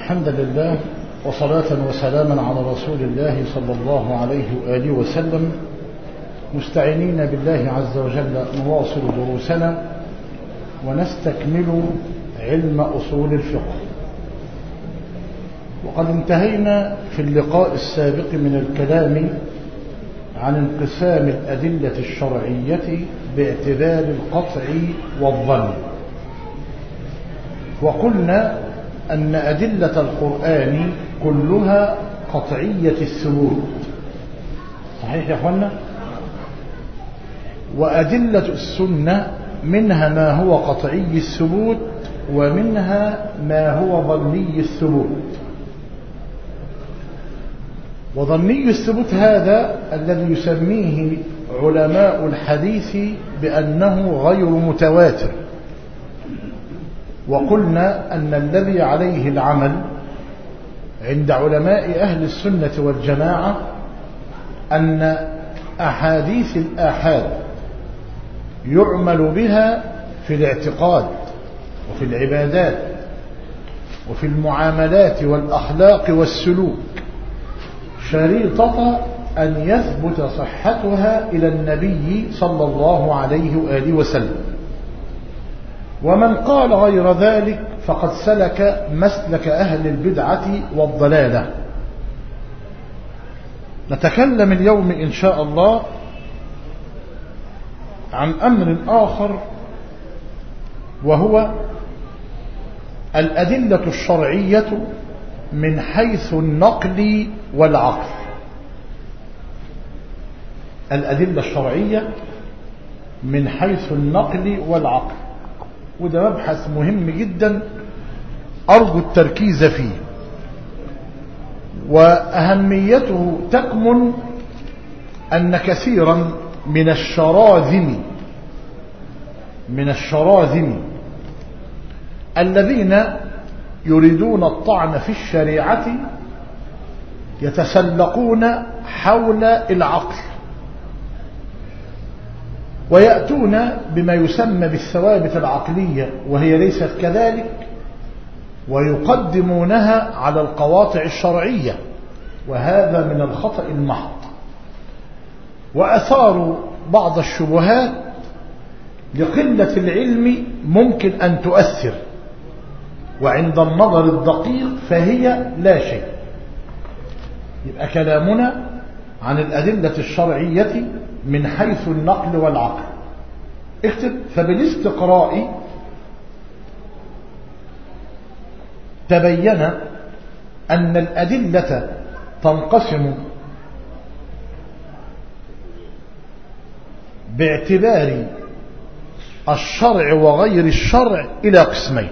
الحمد لله وصلاة وسلاما على رسول الله صلى الله عليه وآله وسلم مستعينين بالله عز وجل نواصل دروسنا ونستكمل علم أصول الفقه وقد انتهينا في اللقاء السابق من الكلام عن انقسام الأدلة الشرعية باعتبار القطع والظن وقلنا أن أدلة القرآن كلها قطعية الثبوت صحيح يا أخوانا وأدلة السنة منها ما هو قطعي الثبوت ومنها ما هو ظني الثبوت وظني الثبوت هذا الذي يسميه علماء الحديث بأنه غير متواتر وقلنا أن الذي عليه العمل عند علماء أهل السنة والجماعة أن أحاديث الآحاد يعمل بها في الاعتقاد وفي العبادات وفي المعاملات والأخلاق والسلوك شريطة أن يثبت صحتها إلى النبي صلى الله عليه وآله وسلم ومن قال غير ذلك فقد سلك مسلك أهل البدعة والضلالة نتكلم اليوم إن شاء الله عن أمر آخر وهو الأدلة الشرعية من حيث النقل والعقل الأدلة الشرعية من حيث النقل والعقل وده مبحث مهم جدا أرجو التركيز فيه وأهميته تكمن أن كثيرا من الشراذم من الشراذم الذين يريدون الطعن في الشريعة يتسلقون حول العقل ويأتون بما يسمى بالثوابت العقلية وهي ليست كذلك ويقدمونها على القواطع الشرعية وهذا من الخطأ المحض وأثاروا بعض الشبهات لقلة العلم ممكن أن تؤثر وعند النظر الدقيق فهي لا شيء يبقى كلامنا عن الأدلة الشرعية من حيث النقل والعقل اكتب فبالاستقراء تبين أن الأدلة تنقسم باعتبار الشرع وغير الشرع إلى قسمين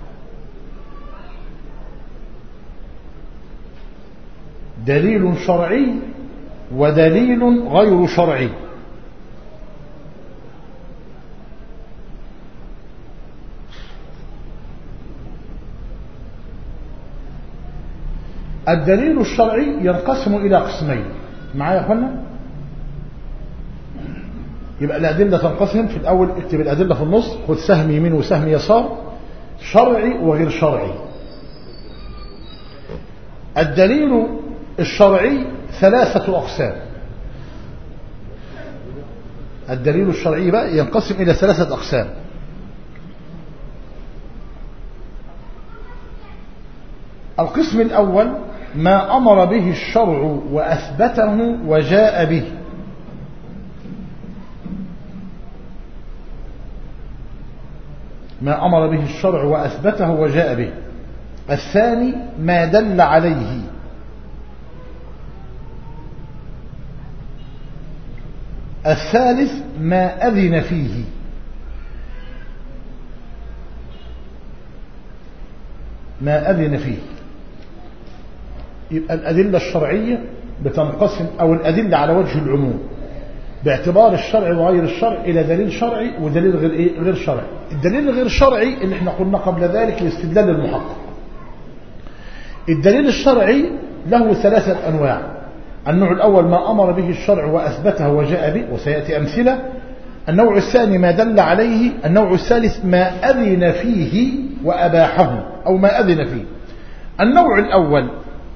دليل شرعي ودليل غير شرعي الدليل الشرعي ينقسم إلى قسمين معايا يا أخوانا يبقى الأدلة تنقسم في الأول اكتب الأدلة في النص خذ سهم يمين وسهم يسار شرعي وغير شرعي الدليل الشرعي ثلاثة أقسام الدليل الشرعي بقى ينقسم إلى ثلاثة أقسام القسم الأول ما أمر به الشرع وأثبته وجاء به ما أمر به الشرع وأثبته وجاء به الثاني ما دل عليه الثالث ما أذن فيه ما أذن فيه يبقى الأدلة الشرعية بتنقسم أو الأدلة على وجه العموم باعتبار الشرع وغير الشرع إلى دليل شرعي ودليل غير, إيه؟ غير شرعي الدليل الغير شرعي اللي احنا قلنا قبل ذلك الاستدلال المحقق الدليل الشرعي له ثلاثة أنواع النوع الأول ما أمر به الشرع وأثبته وجاء به وسيأتي أمثلة النوع الثاني ما دل عليه النوع الثالث ما أذن فيه وأباحه أو ما أذن فيه النوع الأول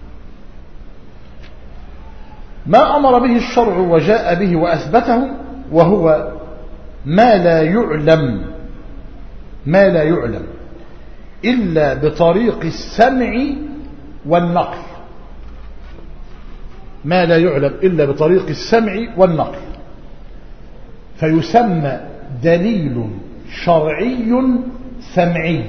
ما أمر به الشرع وجاء به وأثبته وهو ما لا يعلم ما لا يعلم إلا بطريق السمع والنقل ما لا يعلم إلا بطريق السمع والنقل فيسمى دليل شرعي سمعي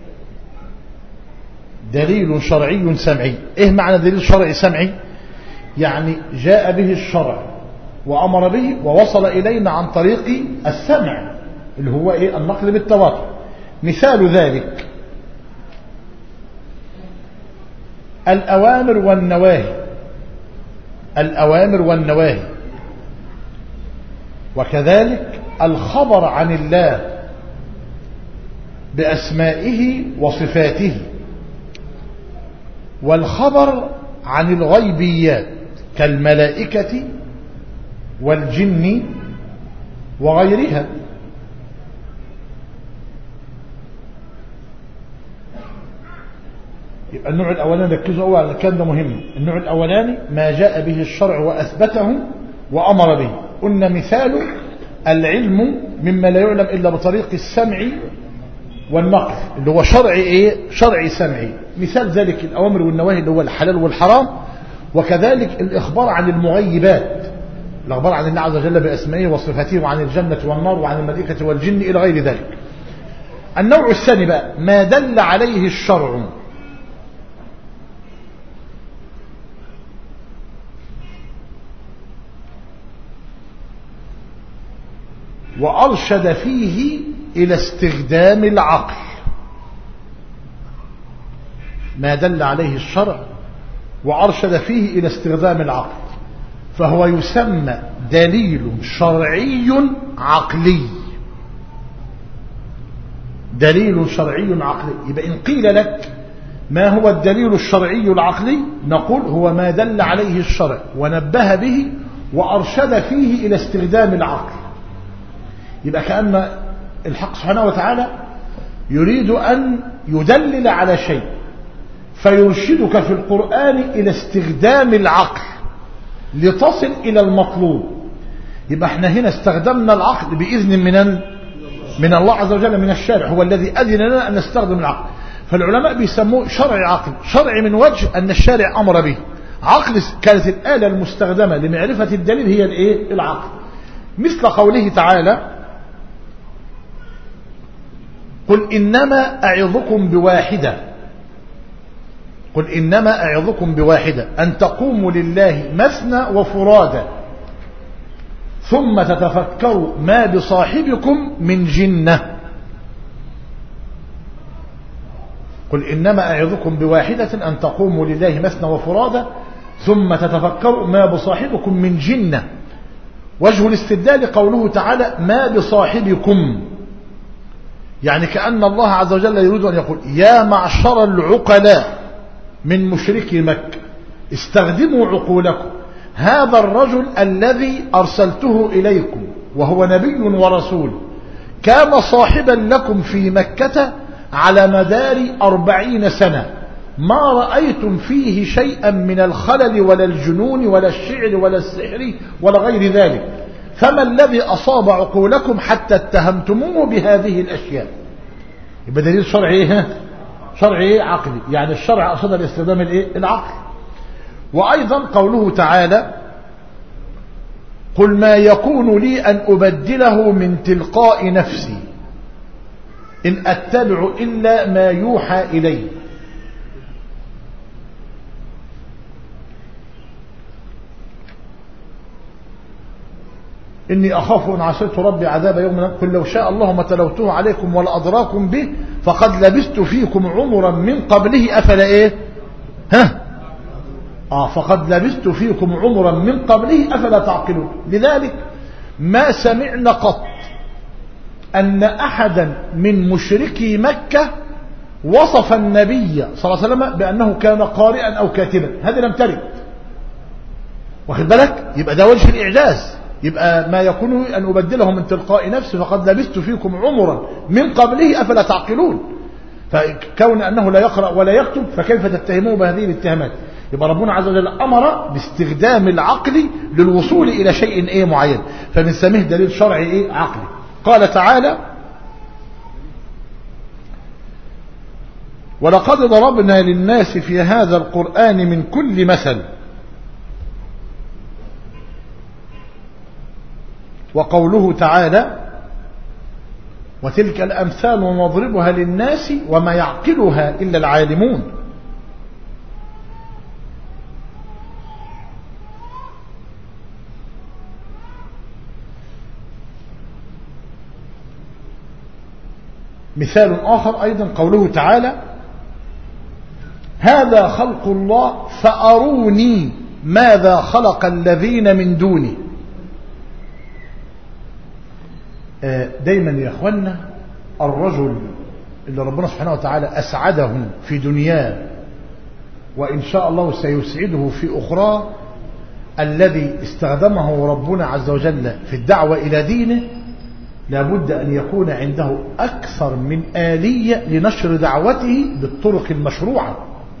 دليل شرعي سمعي ايه معنى دليل شرعي سمعي يعني جاء به الشرع وأمر به ووصل إلينا عن طريق السمع اللي هو ايه النقل بالتواتر مثال ذلك الأوامر والنواهي الأوامر والنواهي وكذلك الخبر عن الله بأسمائه وصفاته والخبر عن الغيبيات كالملائكة والجن وغيرها يبقى النوع الأولاني ركزوا أول على الكلام ده مهم النوع الأولاني ما جاء به الشرع وأثبته وأمر به قلنا مثال العلم مما لا يعلم إلا بطريق السمع والنقل اللي هو شرعي إيه شرعي سمعي مثال ذلك الأوامر والنواهي اللي هو الحلال والحرام وكذلك الإخبار عن المغيبات الإخبار عن الله عز وجل بأسمائه وصفاته وعن الجنة والنار وعن الملائكة والجن إلى غير ذلك النوع الثاني بقى ما دل عليه الشرع وأرشد فيه إلى استخدام العقل ما دل عليه الشرع وأرشد فيه إلى استخدام العقل فهو يسمى دليل شرعي عقلي دليل شرعي عقلي يبقى إن قيل لك ما هو الدليل الشرعي العقلي نقول هو ما دل عليه الشرع ونبه به وأرشد فيه إلى استخدام العقل يبقى كأن الحق سبحانه وتعالى يريد أن يدلل على شيء فيرشدك في القرآن إلى استخدام العقل لتصل إلى المطلوب يبقى احنا هنا استخدمنا العقل بإذن من من الله عز وجل من الشارع هو الذي أذن لنا أن نستخدم العقل فالعلماء بيسموه شرع عقل شرع من وجه أن الشارع أمر به عقل كانت الآلة المستخدمة لمعرفة الدليل هي الايه العقل مثل قوله تعالى قل إنما أعظكم بواحدة قل إنما أعظكم بواحدة أن تقوموا لله مثنى وفرادا ثم تتفكروا ما بصاحبكم من جنة قل إنما أعظكم بواحدة أن تقوموا لله مثنى وفرادا ثم تتفكروا ما بصاحبكم من جنة وجه الاستدلال قوله تعالى ما بصاحبكم يعني كأن الله عز وجل يريد أن يقول يا معشر العقلاء من مشركي مكة استخدموا عقولكم هذا الرجل الذي أرسلته إليكم وهو نبي ورسول كان صاحبا لكم في مكة على مدار أربعين سنة ما رأيتم فيه شيئا من الخلل ولا الجنون ولا الشعر ولا السحر ولا غير ذلك فما الذي أصاب عقولكم حتى اتهمتموه بهذه الأشياء يبقى دليل شرعي ايه شرعي عقلي يعني الشرع أصد الاستخدام الايه العقل وأيضا قوله تعالى قل ما يكون لي أن أبدله من تلقاء نفسي إن أتبع إلا ما يوحى إلي إني أخاف إن عصيت ربي عذاب يوم قل لو شاء الله ما تلوته عليكم ولا أدراكم به فقد لبست فيكم عمرا من قبله أفلا إيه ها آه فقد لبست فيكم عمرا من قبله أفلا تعقلون لذلك ما سمعنا قط أن أحدا من مشركي مكة وصف النبي صلى الله عليه وسلم بأنه كان قارئا أو كاتبا هذا لم ترد واخد بالك يبقى ده وجه الإعجاز يبقى ما يكون أن أبدله من تلقاء نفسي فقد لبست فيكم عمرا من قبله أفلا تعقلون فكون أنه لا يقرأ ولا يكتب فكيف تتهموه بهذه الاتهامات يبقى ربنا عز وجل أمر باستخدام العقل للوصول إلى شيء إيه معين فبنسميه دليل شرعي إيه عقلي قال تعالى ولقد ضربنا للناس في هذا القرآن من كل مثل وقوله تعالى وتلك الأمثال نضربها للناس وما يعقلها إلا العالمون مثال آخر أيضا قوله تعالى هذا خلق الله فأروني ماذا خلق الذين من دونه دايما يا اخوانا الرجل اللي ربنا سبحانه وتعالى أسعده في دنياه وإن شاء الله سيسعده في أخرى الذي استخدمه ربنا عز وجل في الدعوة إلى دينه لابد أن يكون عنده أكثر من آلية لنشر دعوته بالطرق المشروعة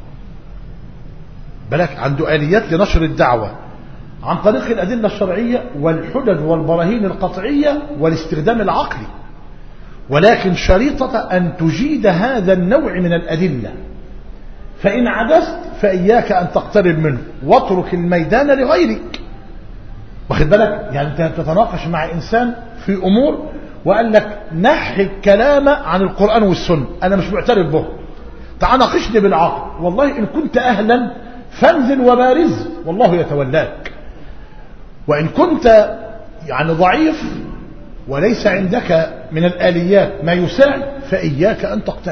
بلك عنده آليات لنشر الدعوة عن طريق الأدلة الشرعية والحجج والبراهين القطعية والاستخدام العقلي ولكن شريطة أن تجيد هذا النوع من الأدلة فإن عجزت فإياك أن تقترب منه واترك الميدان لغيرك واخد بالك يعني أنت تتناقش مع إنسان في أمور وقال لك نحي الكلام عن القرآن والسنة أنا مش معترف به تعال ناقشني بالعقل والله إن كنت أهلا فانزل وبارز والله يتولاك وإن كنت يعني ضعيف وليس عندك من الآليات ما يساعد فإياك أن تقترب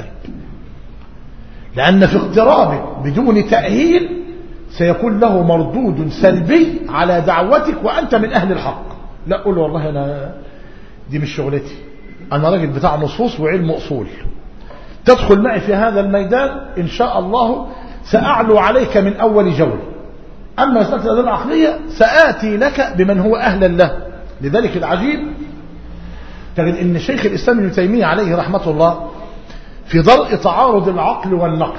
لأن في اقترابك بدون تأهيل سيكون له مردود سلبي على دعوتك وأنت من أهل الحق لا قول والله أنا دي مش شغلتي أنا راجل بتاع نصوص وعلم أصول تدخل معي في هذا الميدان إن شاء الله سأعلو عليك من أول جولة أما مسألة الأدلة العقلية سآتي لك بمن هو أهلا له لذلك العجيب تجد أن شيخ الإسلام ابن تيمية عليه رحمة الله في ضرء تعارض العقل والنقل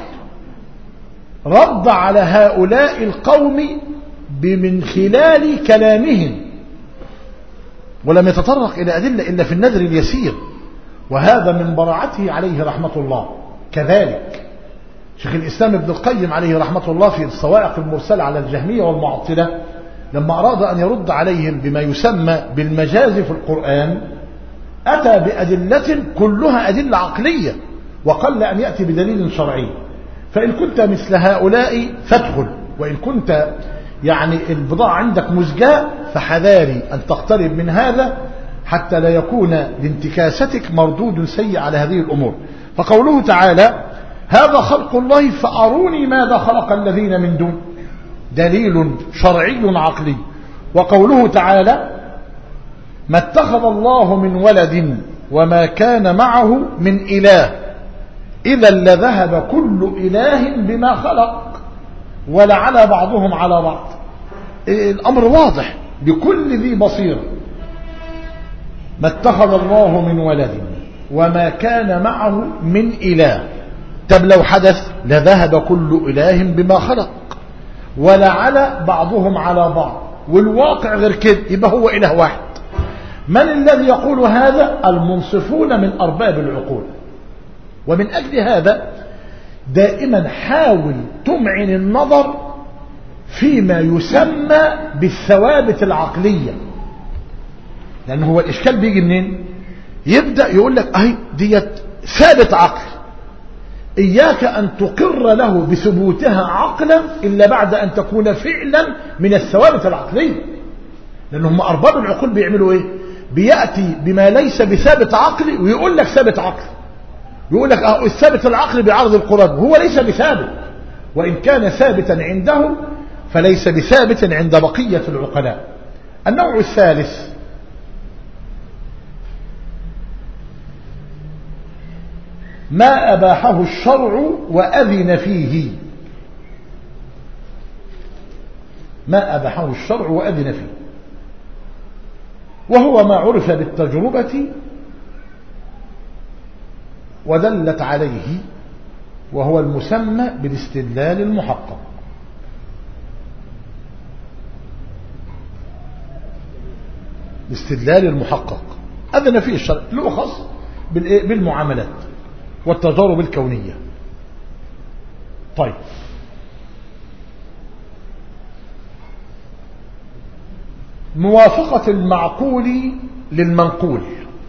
رد على هؤلاء القوم من خلال كلامهم ولم يتطرق إلى أدلة إلا في النذر اليسير وهذا من براعته عليه رحمة الله كذلك شيخ الإسلام ابن القيم عليه رحمة الله في الصواعق المرسلة على الجهمية والمعطلة لما أراد أن يرد عليهم بما يسمى بالمجاز في القرآن أتى بأدلة كلها أدلة عقلية وقل أن يأتي بدليل شرعي فإن كنت مثل هؤلاء فادخل وإن كنت يعني البضاعة عندك مزجاة فحذاري أن تقترب من هذا حتى لا يكون لانتكاستك مردود سيء على هذه الأمور فقوله تعالى هذا خلق الله فأروني ماذا خلق الذين من دون دليل شرعي عقلي وقوله تعالى ما اتخذ الله من ولد وما كان معه من إله إذا لذهب كل إله بما خلق ولعلى بعضهم على بعض الأمر واضح لكل ذي بصير ما اتخذ الله من ولد وما كان معه من إله طب لو حدث لذهب كل إله بما خلق ولعل بعضهم على بعض والواقع غير كده يبقى هو إله واحد من الذي يقول هذا المنصفون من أرباب العقول ومن أجل هذا دائما حاول تمعن النظر فيما يسمى بالثوابت العقلية لأن هو الإشكال بيجي منين يبدأ يقول لك أهي ديت ثابت عقل إياك أن تقر له بثبوتها عقلا إلا بعد أن تكون فعلا من الثوابت العقلية لأن هم أرباب العقول بيعملوا إيه بيأتي بما ليس بثابت عقلي ويقول لك ثابت عقلي يقول لك أه الثابت العقلي بعرض القرآن هو ليس بثابت وإن كان ثابتا عنده فليس بثابت عند بقية العقلاء النوع الثالث ما أباحه الشرع وأذن فيه ما أباحه الشرع وأذن فيه وهو ما عرف بالتجربة ودلت عليه وهو المسمى بالاستدلال المحقق الاستدلال المحقق أذن فيه الشرع له خاص بالمعاملات والتجارب الكونية طيب موافقة المعقول للمنقول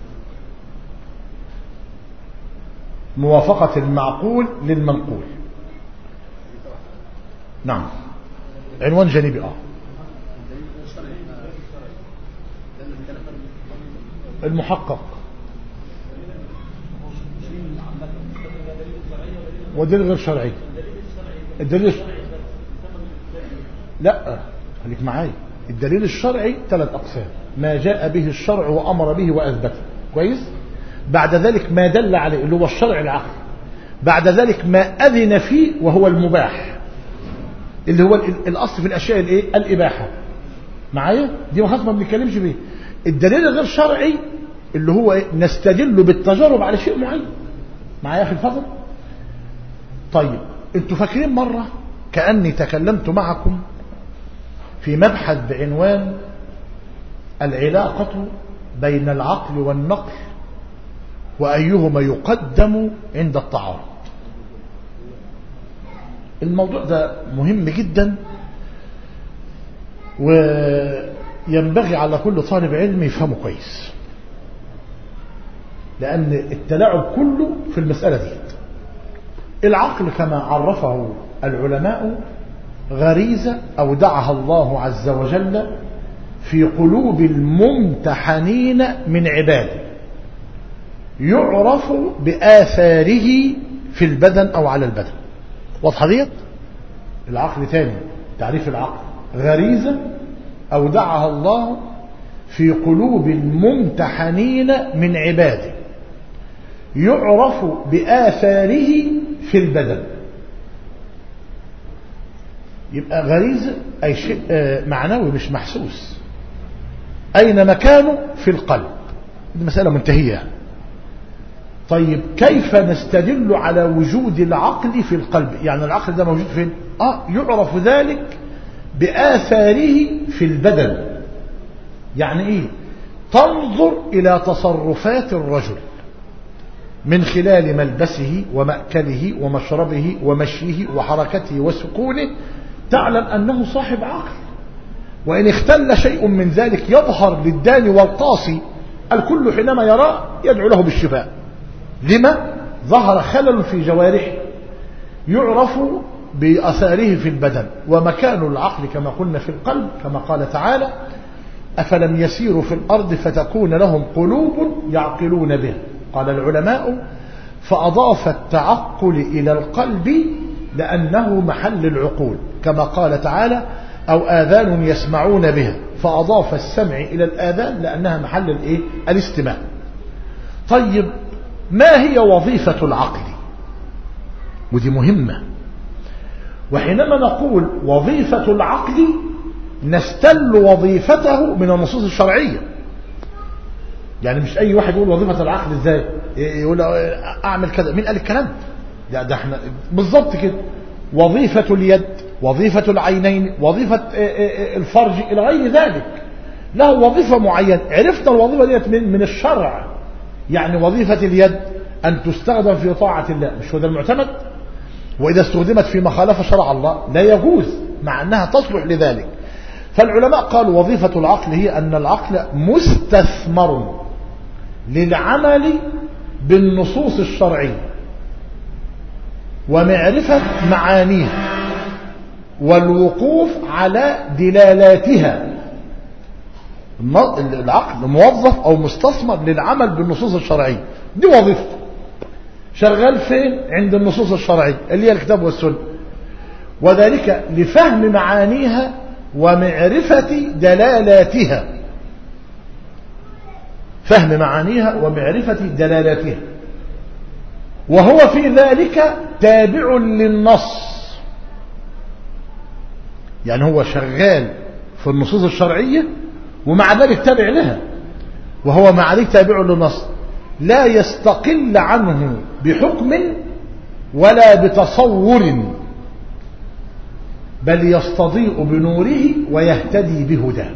موافقة المعقول للمنقول نعم عنوان جانبي اه المحقق ودليل غير شرعي الدليل لا خليك معايا الدليل الشرعي ثلاث أقسام ما جاء به الشرع وأمر به وأثبته كويس بعد ذلك ما دل عليه اللي هو الشرع العقل بعد ذلك ما أذن فيه وهو المباح اللي هو الأصل في الأشياء الايه الإباحة معايا دي خلاص ما بنتكلمش بيه الدليل الغير شرعي اللي هو إيه؟ نستدل بالتجارب على شيء معين معايا في الفضل طيب انتوا فاكرين مرة كأني تكلمت معكم في مبحث بعنوان العلاقة بين العقل والنقل وأيهما يقدم عند التعارض الموضوع ده مهم جدا وينبغي على كل طالب علم يفهمه كويس لأن التلاعب كله في المسألة دي العقل كما عرفه العلماء غريزة أودعها الله عز وجل في قلوب الممتحنين من عباده يعرف بآثاره في البدن أو على البدن واضحة ديت العقل تاني تعريف العقل غريزة أودعها الله في قلوب الممتحنين من عباده يعرف بآثاره في البدن يبقى غريزة أي شيء معنوي مش محسوس أين مكانه في القلب دي مسألة منتهية طيب كيف نستدل على وجود العقل في القلب يعني العقل ده موجود فين آه يعرف ذلك بآثاره في البدن يعني إيه تنظر إلى تصرفات الرجل من خلال ملبسه ومأكله ومشربه ومشيه وحركته وسكونه تعلم أنه صاحب عقل وإن اختل شيء من ذلك يظهر للداني والقاصي الكل حينما يراه يدعو له بالشفاء لما ظهر خلل في جوارحه يعرف بأثاره في البدن ومكان العقل كما قلنا في القلب كما قال تعالى أفلم يسيروا في الأرض فتكون لهم قلوب يعقلون بها قال العلماء فأضاف التعقل إلى القلب لأنه محل العقول كما قال تعالى أو آذان يسمعون بها فأضاف السمع إلى الآذان لأنها محل الإيه؟ الاستماع طيب ما هي وظيفة العقل ودي مهمة وحينما نقول وظيفة العقل نستل وظيفته من النصوص الشرعية يعني مش أي واحد يقول وظيفة العقل إزاي يقول أعمل كذا مين قال الكلام ده, ده احنا بالضبط كده وظيفة اليد وظيفة العينين وظيفة الفرج إلى غير ذلك له وظيفة معينة عرفنا الوظيفة ديت من, من الشرع يعني وظيفة اليد أن تستخدم في طاعة الله مش هو ده المعتمد وإذا استخدمت فيما خالف شرع الله لا يجوز مع أنها تصلح لذلك فالعلماء قالوا وظيفة العقل هي أن العقل مستثمر للعمل بالنصوص الشرعية ومعرفة معانيها والوقوف على دلالاتها العقل موظف أو مستثمر للعمل بالنصوص الشرعية دي وظيفته شغال فين عند النصوص الشرعية اللي هي الكتاب والسنة وذلك لفهم معانيها ومعرفة دلالاتها فهم معانيها ومعرفة دلالاتها وهو في ذلك تابع للنص يعني هو شغال في النصوص الشرعية ومع ذلك تابع لها وهو مع ذلك تابع للنص لا يستقل عنه بحكم ولا بتصور بل يستضيء بنوره ويهتدي بهداه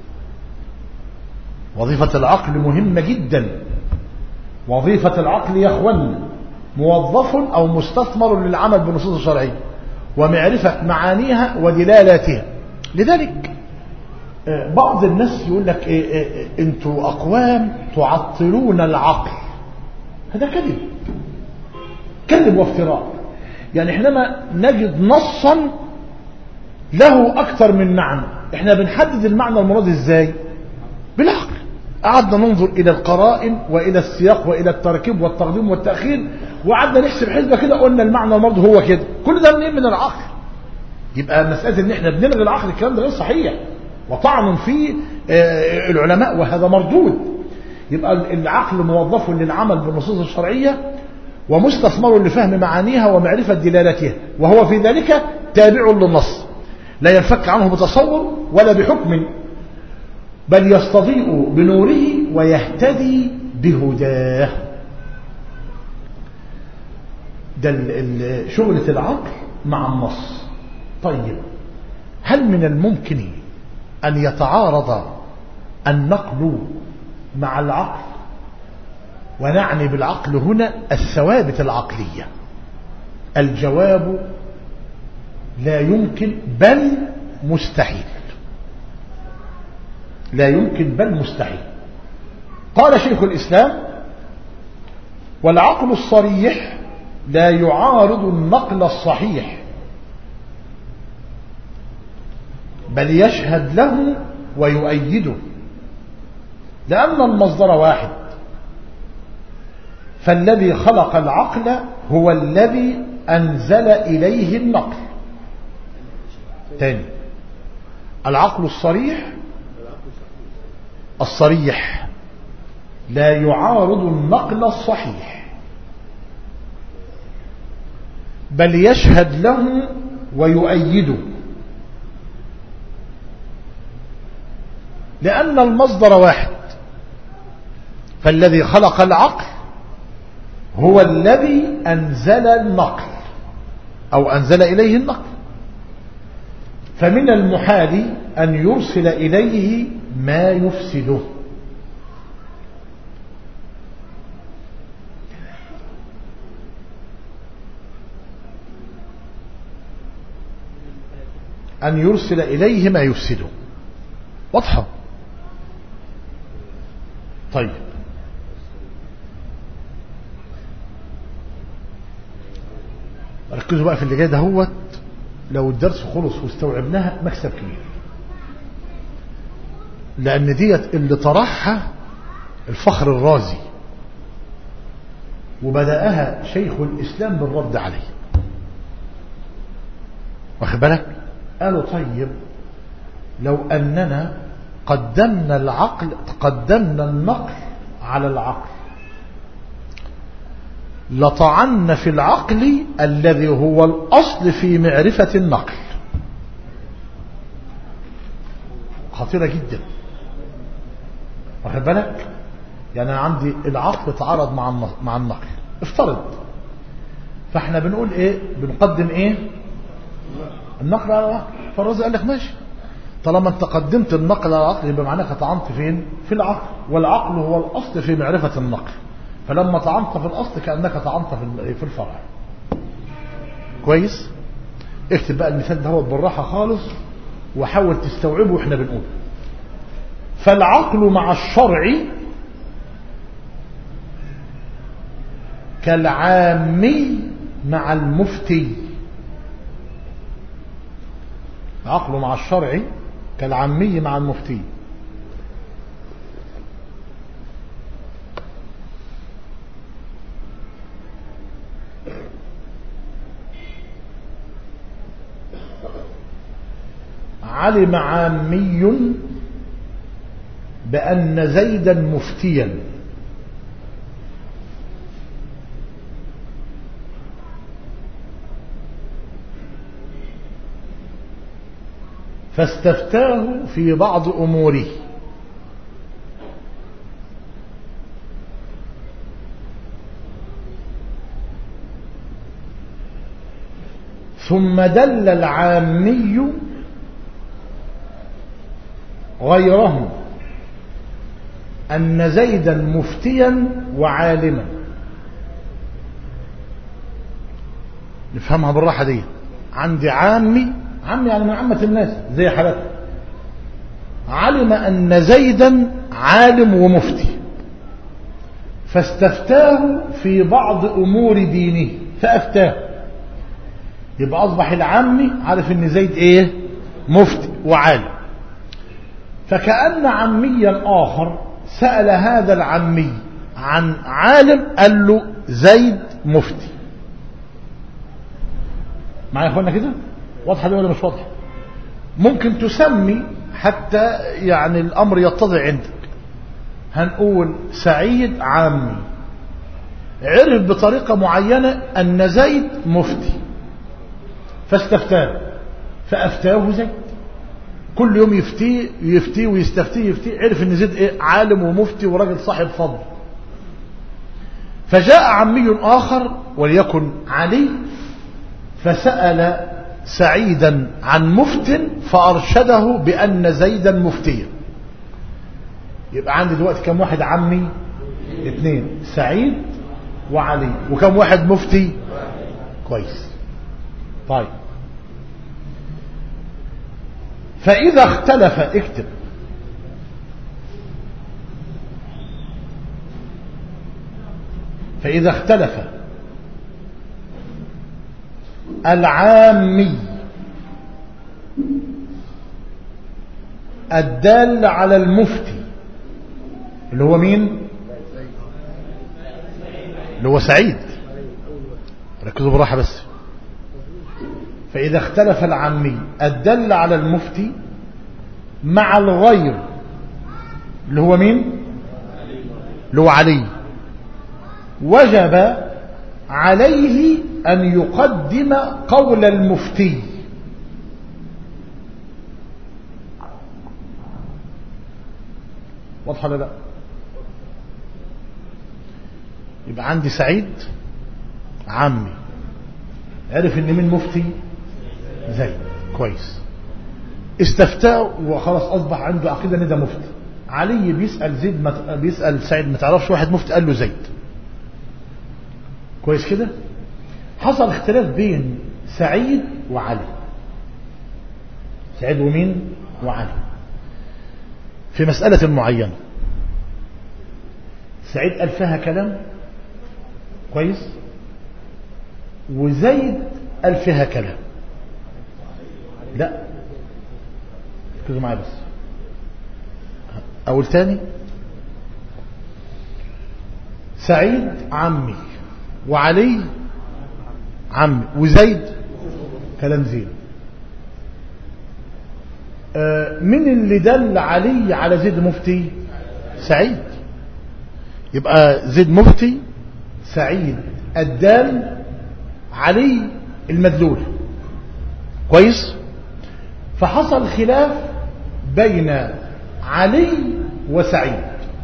وظيفة العقل مهمة جدا وظيفة العقل يا اخوانا موظف أو مستثمر للعمل بالنصوص الشرعية ومعرفة معانيها ودلالاتها لذلك بعض الناس يقول لك إيه إيه انتوا أقوام تعطلون العقل هذا كذب كذب وافتراء يعني حينما نجد نصا له أكثر من معنى احنا بنحدد المعنى المراد ازاي بالعقل قعدنا ننظر إلى القرائن وإلى السياق وإلى التركيب والتقديم والتأخير وقعدنا نحسب حسبة كده قلنا المعنى المراد هو كده كل ده منين من العقل يبقى مسألة ان احنا بنلغي العقل الكلام ده غير صحيح وطعن في العلماء وهذا مردود يبقى العقل موظف للعمل بالنصوص الشرعية ومستثمر لفهم معانيها ومعرفة دلالاتها وهو في ذلك تابع للنص لا ينفك عنه بتصور ولا بحكم بل يستضيء بنوره ويهتدي بهداه ده شغلة العقل مع النص طيب هل من الممكن أن يتعارض النقل مع العقل ونعني بالعقل هنا الثوابت العقلية الجواب لا يمكن بل مستحيل لا يمكن بل مستحيل قال شيخ الإسلام والعقل الصريح لا يعارض النقل الصحيح بل يشهد له ويؤيده لأن المصدر واحد فالذي خلق العقل هو الذي أنزل إليه النقل تاني العقل الصريح الصريح لا يعارض النقل الصحيح بل يشهد له ويؤيده لأن المصدر واحد فالذي خلق العقل هو الذي أنزل النقل أو أنزل إليه النقل فمن المحال أن يرسل إليه ما يفسده أن يرسل إليه ما يفسده واضحة طيب ركزوا بقى في اللي جاي دهوت لو الدرس خلص واستوعبناها مكسب كبير لأن ديت اللي طرحها الفخر الرازي وبدأها شيخ الإسلام بالرد عليه واخد بالك قالوا طيب لو أننا قدمنا العقل قدمنا النقل على العقل لطعنا في العقل الذي هو الأصل في معرفة النقل خطيرة جدا واخد بالك يعني أنا عندي العقل تعارض مع مع النقل افترض فاحنا بنقول ايه بنقدم ايه النقل على العقل فالرازي قال لك ماشي طالما انت قدمت النقل على العقل يبقى معناها طعنت فين في العقل والعقل هو الاصل في معرفة النقل فلما طعنت في الاصل كانك طعنت في في الفرع كويس اكتب بقى المثال ده بالراحه خالص وحاول تستوعبه واحنا بنقول فالعقل مع الشرع كالعامي مع المفتي عقله مع الشرع كالعامي مع المفتي علم عامي بأن زيدا مفتيا فاستفتاه في بعض أموره ثم دل العامي غيرهم أن زيدا مفتيا وعالما نفهمها بالراحة دي عندي عامي عامي يعني من عامة الناس زي حالتنا علم أن زيدا عالم ومفتي فاستفتاه في بعض أمور دينه فأفتاه يبقى أصبح العامي عارف أن زيد إيه مفتي وعالم فكأن عميا آخر سأل هذا العمي عن عالم قال له زيد مفتي معايا يا اخوانا كده واضحه دي ولا مش واضحه ممكن تسمي حتى يعني الامر يتضح عندك هنقول سعيد عامي عرف بطريقة معينة أن زيد مفتي فاستفتاه فأفتاه زيد كل يوم يفتيه يفتيه ويستفتيه يفتيه عرف ان زيد ايه عالم ومفتي وراجل صاحب فضل فجاء عمي آخر وليكن علي فسأل سعيدا عن مفت فأرشده بأن زيدا مفتيا يبقى عندي دلوقتي كم واحد عمي اثنين سعيد وعلي وكم واحد مفتي كويس طيب فإذا اختلف اكتب فإذا اختلف العامي الدال على المفتي اللي هو مين اللي هو سعيد ركزوا براحة بس فإذا اختلف العامي الدل على المفتي مع الغير اللي هو مين اللي هو علي وجب عليه أن يقدم قول المفتي واضحة ولا لا يبقى عندي سعيد عمي عرف ان مين مفتي زيد كويس استفتاه وخلاص اصبح عنده عقيده ان ده مفتي علي بيسال زيد مت... بيسال سعيد ما تعرفش واحد مفتي قال له زيد كويس كده حصل اختلاف بين سعيد وعلي سعيد ومين وعلي في مسألة معينة سعيد قال فيها كلام كويس وزيد قال فيها كلام لا ركزوا معايا بس أول تاني سعيد عمي وعلي عمي وزيد كلام زين آه من اللي دل علي على زيد مفتي سعيد يبقى زيد مفتي سعيد الدال علي المدلول كويس فحصل خلاف بين علي وسعيد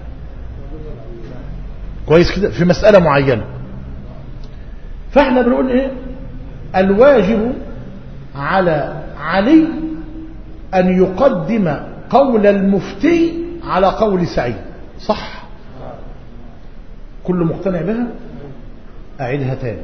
كويس كده في مسألة معينة فاحنا بنقول ايه الواجب على علي ان يقدم قول المفتي على قول سعيد صح كل مقتنع بها اعيدها تاني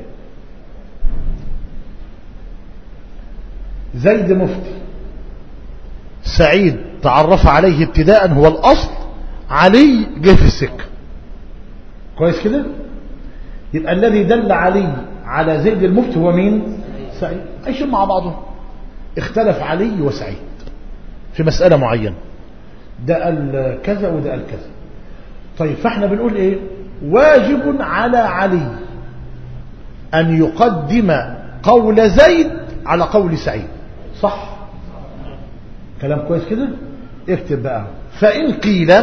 زيد مفتي سعيد تعرف عليه ابتداء هو الاصل علي جه في السكه كويس كده يبقى الذي دل علي على زيد المفتي هو مين سعيد عايشين مع بعضهم اختلف علي وسعيد في مسألة معينة ده قال كذا وده قال كذا طيب فاحنا بنقول ايه واجب على علي ان يقدم قول زيد على قول سعيد صح كلام كويس كده اكتب بقى فإن قيل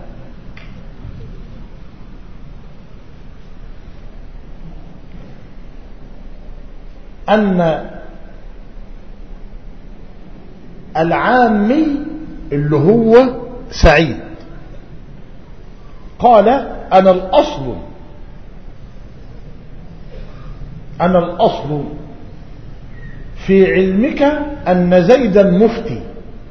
أن العامي اللي هو سعيد قال أنا الأصل أنا الأصل في علمك أن زيدا مفتي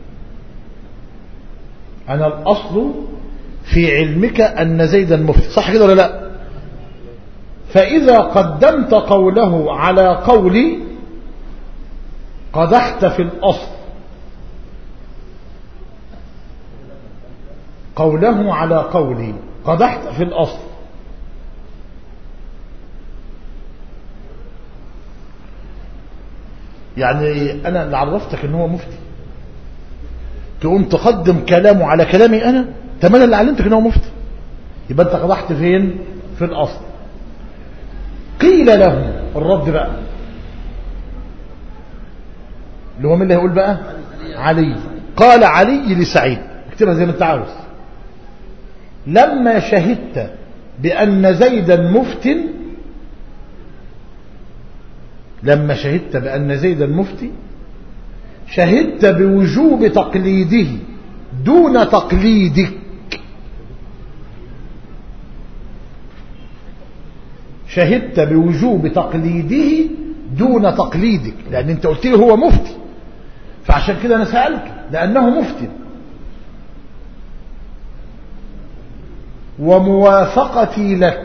أنا الأصل في علمك أن زيدا مفتي صح كده ولا لا فإذا قدمت قوله على قولي قدحت في الأصل قوله على قولي قدحت في الأصل يعني أنا اللي عرفتك أنه هو مفتي تقوم تقدم كلامه على كلامي أنا طب أنا اللي علمتك أنه مفتي يبقى أنت قدحت فين في الأصل قيل له الرد بقى اللي هو مين اللي هيقول بقى علي قال علي لسعيد اكتبها زي ما انت عاوز لما شهدت بأن زيدا مفت لما شهدت بأن زيدا مفتي شهدت بوجوب تقليده دون تقليدك شهدت بوجوب تقليده دون تقليدك لأن انت قلت لي هو مفتي فعشان كده أنا سألت لأنه مفتي وموافقتي لك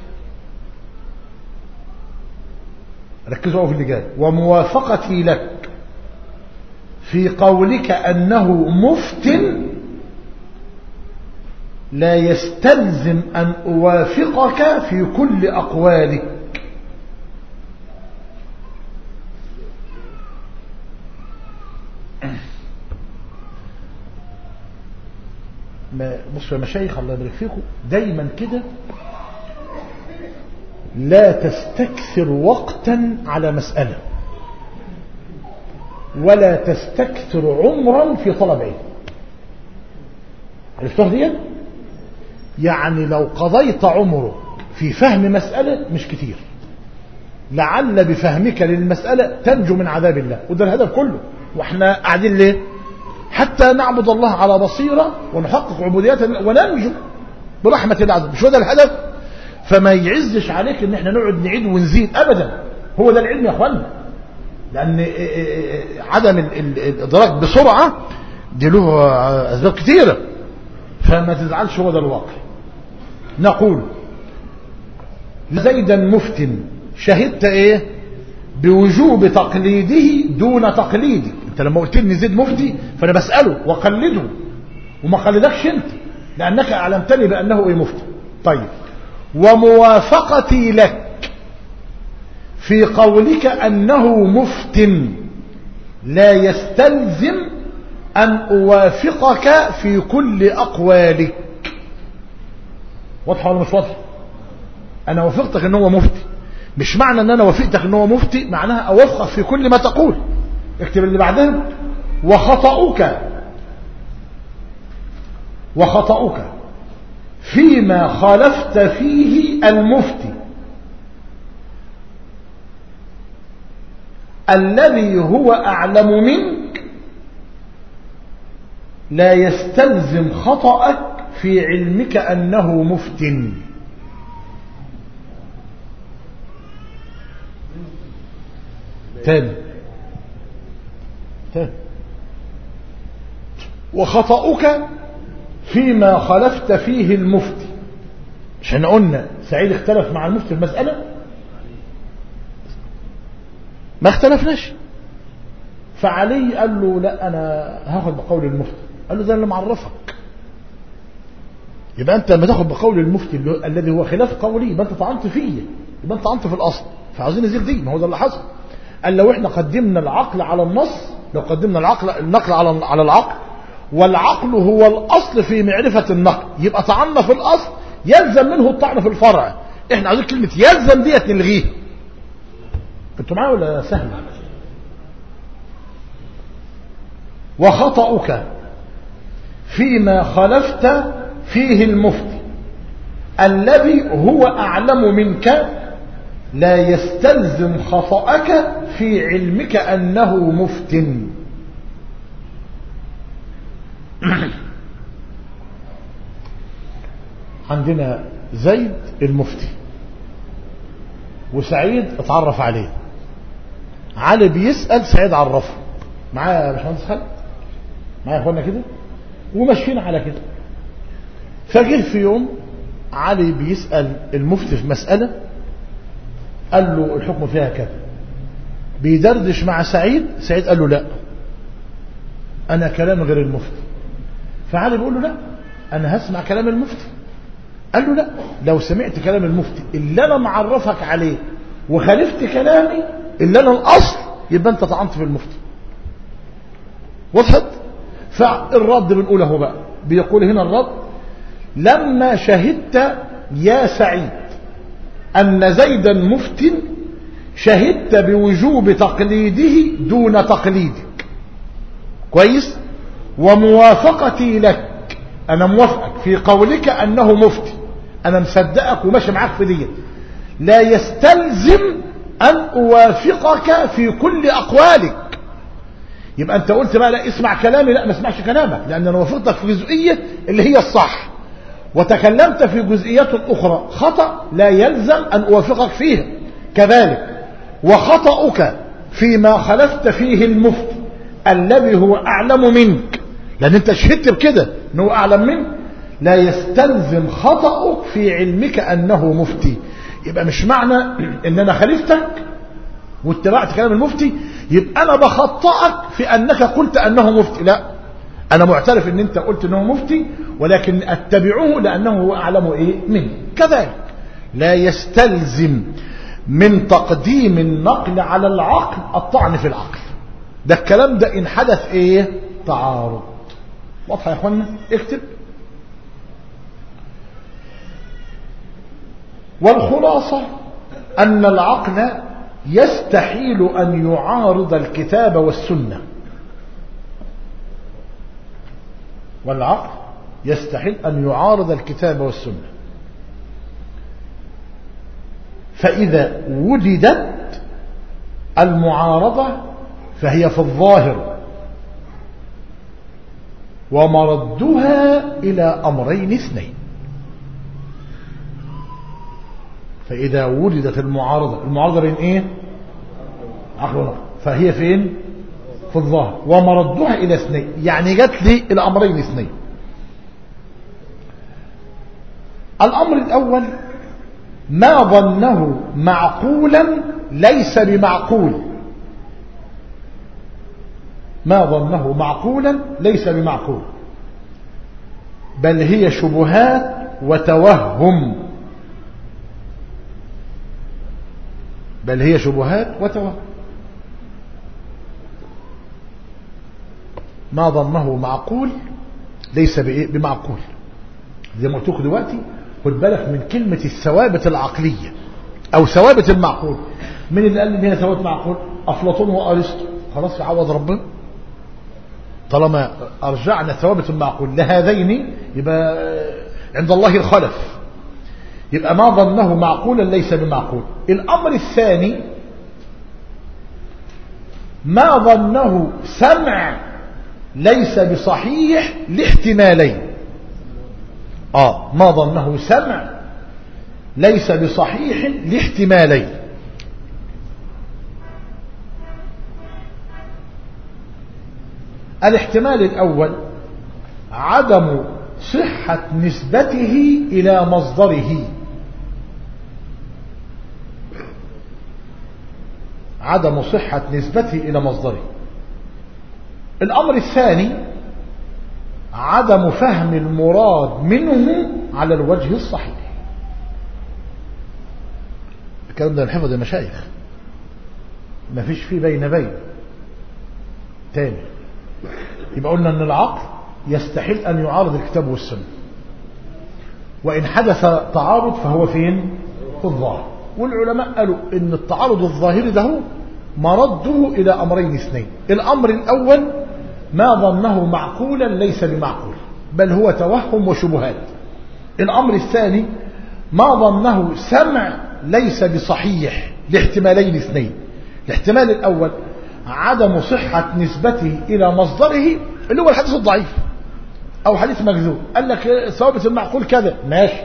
ركزوا في اللي جاي وموافقتي لك في قولك أنه مفت لا يستلزم أن أوافقك في كل أقوالك بصوا يا مشايخ الله يبارك فيكم دايما كده لا تستكثر وقتا على مسألة ولا تستكثر عمرا في طلب علم عرفتوها دي يعني لو قضيت عمرك في فهم مسألة مش كتير لعل بفهمك للمسألة تنجو من عذاب الله وده الهدف كله واحنا قاعدين ليه حتى نعبد الله على بصيرة ونحقق عبوديات وننجو برحمة الله عز مش هو ده الهدف فما يعزش عليك ان احنا نقعد نعيد ونزيد ابدا هو ده العلم يا اخوانا لان عدم الادراك بسرعة دي له اسباب كثيرة فما تزعلش هو ده الواقع نقول زيدا مفتن شهدت ايه بوجوب تقليده دون تقليدك انت لما قلت لي زيد مفتي فانا بسأله وقلده وما قلدكش انت لانك اعلمتني بانه ايه مفتي طيب وموافقتي لك في قولك انه مفت لا يستلزم ان اوافقك في كل اقوالك واضحه ولا مش واضحه انا وافقتك ان هو مفتي مش معنى ان انا وافقتك ان هو مفتي معناها اوافقك في كل ما تقول اكتب اللي بعدها وخطأك وخطأك فيما خالفت فيه المفتي الذي هو أعلم منك لا يستلزم خطأك في علمك أنه مفتن تاني تاني وخطأك فيما خلفت فيه المفتي عشان قلنا سعيد اختلف مع المفتي في المسألة ما اختلفناش فعلي قال له لا انا هاخد بقول المفتي قال له ده اللي معرفك يبقى انت لما تاخد بقول المفتي الذي هو خلاف قولي يبقى انت طعنت فيه يبقى انت طعنت في الاصل فعاوزين نزيل دي ما هو ده اللي حصل قال لو احنا قدمنا العقل على النص لو قدمنا العقل النقل على على العقل والعقل هو الاصل في معرفة النقل يبقى طعنا في الاصل يلزم منه الطعن في الفرع احنا عايزين كلمة يلزم ديت نلغيها انتوا معايا ولا سهل وخطأك فيما خلفت فيه المفتي الذي هو أعلم منك لا يستلزم خطأك في علمك أنه مفتن عندنا زيد المفتي وسعيد اتعرف عليه علي بيسأل سعيد عرفه معايا يا باشمهندس خالد معايا يا اخوانا كده وماشيين على كده فجه في يوم علي بيسأل المفتي في مسألة قال له الحكم فيها كذا بيدردش مع سعيد سعيد قال له لا أنا كلام غير المفتي فعلي بيقول له لا أنا هسمع كلام المفتي قال له لا لو سمعت كلام المفتي اللي أنا معرفك عليه وخالفت كلامي اللي أنا الأصل يبقى أنت طعنت في المفتي وضحت فالرد بنقوله بقى بيقول هنا الرد لما شهدت يا سعيد أن زيدا مفت شهدت بوجوب تقليده دون تقليدك كويس وموافقتي لك أنا موافقك في قولك أنه مفتي أنا مصدقك وماشي معاك في دي لا يستلزم أن أوافقك في كل أقوالك يبقى أنت قلت بقى لا اسمع كلامي لا ما اسمعش كلامك لأن أنا وافقتك في جزئية اللي هي الصح وتكلمت في جزئيات أخرى خطأ لا يلزم أن أوافقك فيها كذلك وخطأك فيما خلفت فيه المفتي الذي هو أعلم منك لأن أنت شهدت بكده أنه أعلم منك لا يستلزم خطأك في علمك أنه مفتي يبقى مش معنى أن أنا خلفتك واتبعت كلام المفتي يبقى أنا بخطأك في أنك قلت أنه مفتي لا أنا معترف أن أنت قلت أنه مفتي ولكن أتبعه لأنه هو أعلم إيه مني كذلك لا يستلزم من تقديم النقل على العقل الطعن في العقل ده الكلام ده إن حدث إيه تعارض واضحة يا أخوانا اكتب والخلاصة أن العقل يستحيل أن يعارض الكتاب والسنة والعقل يستحيل أن يعارض الكتاب والسنة فإذا وجدت المعارضة فهي في الظاهر ومردها إلى أمرين اثنين فإذا وجدت المعارضة المعارضة بين إيه عقل ونقل فهي فين في الظاهر ومردها إلى اثنين يعني جت لي الأمرين اثنين الأمر الأول ما ظنه معقولا ليس بمعقول ما ظنه معقولا ليس بمعقول بل هي شبهات وتوهم بل هي شبهات وتوهم ما ظنه معقول ليس بمعقول زي ما قلت لكم دلوقتي خد بالك من كلمة الثوابت العقلية أو ثوابت المعقول من اللي قال ان هي ثوابت معقول أفلاطون وأرسطو خلاص يعوض ربنا طالما أرجعنا ثوابت المعقول لهذين يبقى عند الله الخلف يبقى ما ظنه معقولا ليس بمعقول الأمر الثاني ما ظنه سمع ليس بصحيح لاحتمالين آه ما ظنه سمع ليس بصحيح لاحتمالين الاحتمال الأول عدم صحة نسبته إلى مصدره عدم صحة نسبته إلى مصدره الأمر الثاني عدم فهم المراد منه على الوجه الصحيح الكلام ده نحفظ يا مشايخ ما فيش فيه بين بين تاني يبقى قلنا ان العقل يستحيل ان يعارض الكتاب والسنة وان حدث تعارض فهو فين في الظاهر والعلماء قالوا ان التعارض الظاهري ده مرده الى امرين اثنين الامر الاول ما ظنه معقولا ليس بمعقول بل هو توهم وشبهات الأمر الثاني ما ظنه سمع ليس بصحيح لاحتمالين اثنين الاحتمال الأول عدم صحة نسبته إلى مصدره اللي هو الحديث الضعيف أو حديث مكذوب قال لك ثوابت المعقول كذا ماشي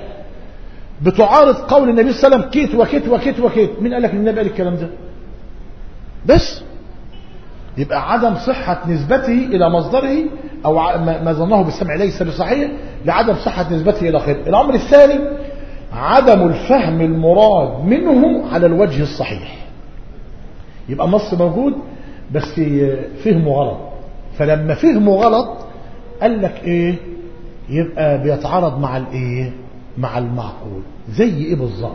بتعارض قول النبي صلى الله عليه وسلم كيت وكيت وكيت وكيت مين قال لك النبي قال الكلام ده بس يبقى عدم صحة نسبته إلى مصدره أو ما ظنه بالسمع ليس بصحيح لعدم صحة نسبته إلى خير الأمر الثاني عدم الفهم المراد منه على الوجه الصحيح يبقى النص موجود بس فهمه غلط فلما فهمه غلط قال لك ايه يبقى بيتعارض مع الايه مع المعقول زي ايه بالظبط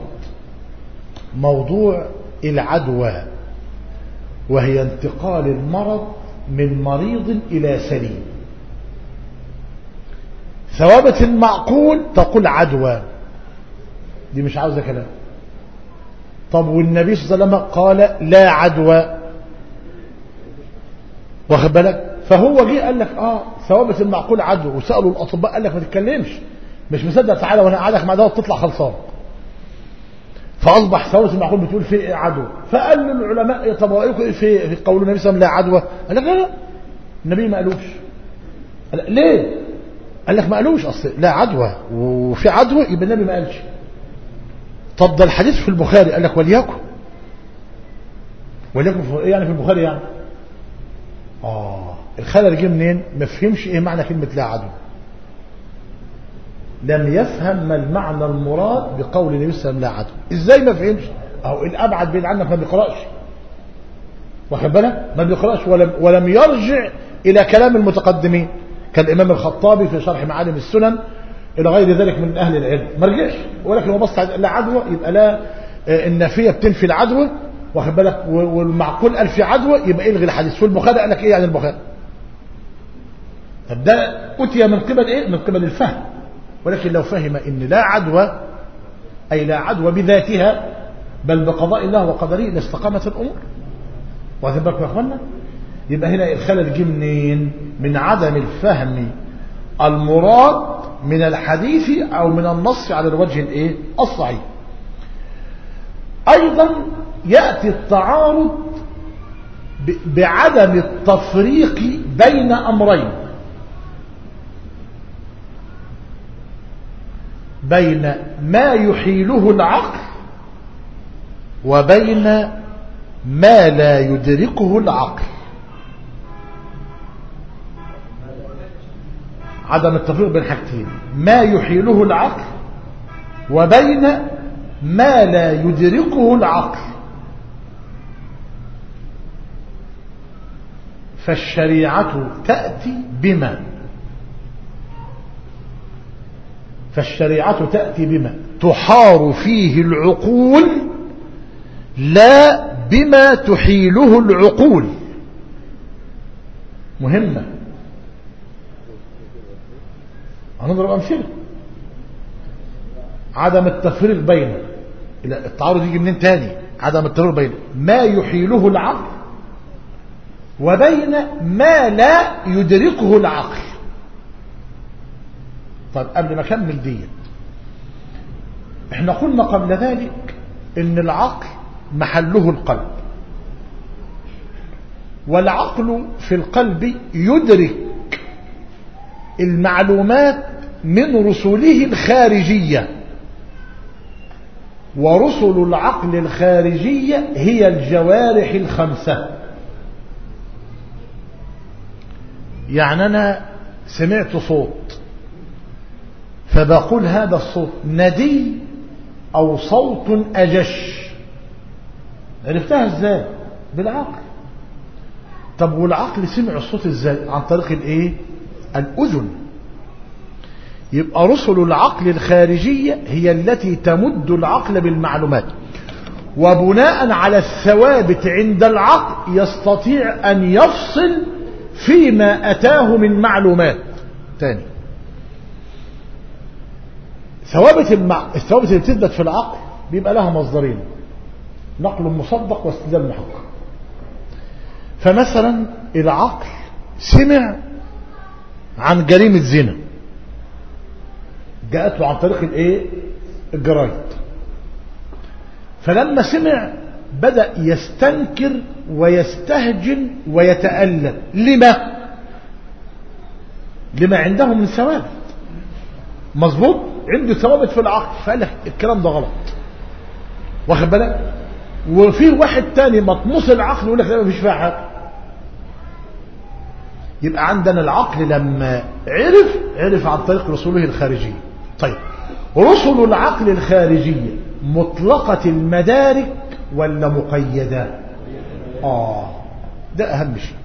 موضوع العدوى وهي انتقال المرض من مريض إلى سليم ثوابت المعقول تقول عدوى دي مش عاوزة كلام طب والنبي صلى الله عليه وسلم قال لا عدوى واخد بالك فهو جه قال لك اه ثوابت المعقول عدوى وسألوا الأطباء قال لك ما تتكلمش مش مصدق تعالى وانا قاعدك مع ده تطلع خلصان فأصبح ثورة المعقول بتقول في عدوى فقال للعلماء طب رأيكم في في قول النبي صلى الله عليه وسلم لا عدوى قال لك لا لا النبي ما قالوش قال ليه قال لك ما قالوش أصل لا عدوى وفي عدوى يبقى النبي ما قالش طب ده الحديث في البخاري قال لك وليكن وليكن في ايه يعني في البخاري يعني اه الخلل جه منين ما فهمش ايه معنى كلمه لا عدوى لم يفهم ما المعنى المراد بقول النبي صلى الله عليه وسلم لا عدو ازاي ما فهمش اهو الابعد بعيد عنك ما بيقراش واخد بالك ما بيقراش ولم ولم يرجع الى كلام المتقدمين كالامام الخطابي في شرح معالم السنن الى غير ذلك من اهل العلم ما رجعش ولكن هو بص لا عدوى يبقى لا النافيه بتنفي العدوى واخد بالك والمعقول قال في عدوى يبقى الغي الحديث في البخاري قال لك ايه يعني البخاري طب ده اتي من قبل ايه من قبل الفهم ولكن لو فهم ان لا عدوى أي لا عدوى بذاتها بل بقضاء الله وقدره لاستقامت الأمور واخد بالكم يا اخوانا يبقى هنا الخلل جه منين من عدم الفهم المراد من الحديث أو من النص على الوجه الايه الصحيح أيضا يأتي التعارض بعدم التفريق بين أمرين بين ما يحيله العقل وبين ما لا يدركه العقل عدم التفريق بين حاجتين ما يحيله العقل وبين ما لا يدركه العقل فالشريعة تأتي بما فالشريعة تأتي بما تحار فيه العقول لا بما تحيله العقول مهمة هنضرب أمثلة عدم التفريق بين التعارض يجي منين تاني عدم التفريق بين ما يحيله العقل وبين ما لا يدركه العقل طيب قبل ما اكمل ديت احنا قلنا قبل ذلك ان العقل محله القلب والعقل في القلب يدرك المعلومات من رسله الخارجية ورسل العقل الخارجية هي الجوارح الخمسة يعني أنا سمعت صوت فبقول هذا الصوت ندي أو صوت أجش عرفتها ازاي بالعقل طب والعقل سمع الصوت ازاي عن طريق الايه الأذن يبقى رسل العقل الخارجية هي التي تمد العقل بالمعلومات وبناء على الثوابت عند العقل يستطيع أن يفصل فيما أتاه من معلومات تاني ثوابت المع... الثوابت اللي بتثبت في العقل بيبقى لها مصدرين نقل مصدق واستدلال محقق فمثلا العقل سمع عن جريمة زنا جاءت له عن طريق الايه الجرايد فلما سمع بدأ يستنكر ويستهجن ويتألم لما لما عنده من ثوابت مظبوط عنده ثوابت في العقل فقال لك الكلام ده غلط واخد بالك وفي واحد تاني مطموس العقل يقول لك لا مفيش فيها حاجه يبقى عندنا العقل لما عرف عرف عن طريق رسوله الخارجيه طيب رسل العقل الخارجيه مطلقه المدارك ولا مقيده اه ده اهم شيء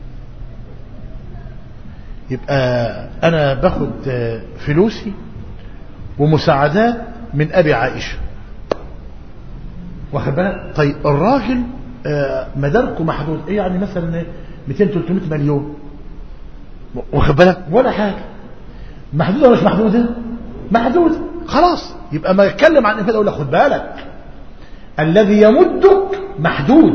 يبقى انا باخد فلوسي ومساعدات من ابي عائشه واخد بالك طيب الراجل مداركه محدود ايه يعني مثلا 200 300 مليون واخد بالك ولا حاجه محدوده ولا مش محدوده محدوده خلاص يبقى ما يتكلم عن كده اقول لك خد بالك الذي يمدك محدود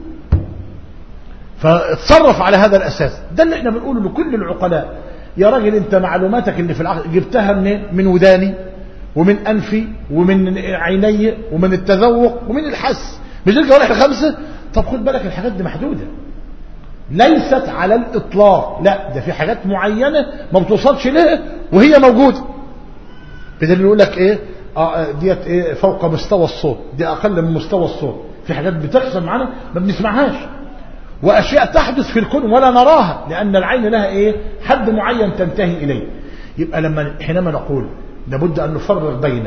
فاتصرف على هذا الاساس ده اللي احنا بنقوله لكل العقلاء يا راجل انت معلوماتك اللي في العقل جبتها منين من وداني ومن انفي ومن عيني ومن التذوق ومن الحس مش دي الجوارح الخمسه طب خد بالك الحاجات دي محدوده ليست على الاطلاق لا ده في حاجات معينه ما بتوصلش لها وهي موجوده بدل يقول لك ايه اه ديت ايه فوق مستوى الصوت دي اقل من مستوى الصوت في حاجات بتحصل معانا ما بنسمعهاش واشياء تحدث في الكون ولا نراها لان العين لها ايه حد معين تنتهي اليه يبقى لما حينما نقول لابد ان نفرق بين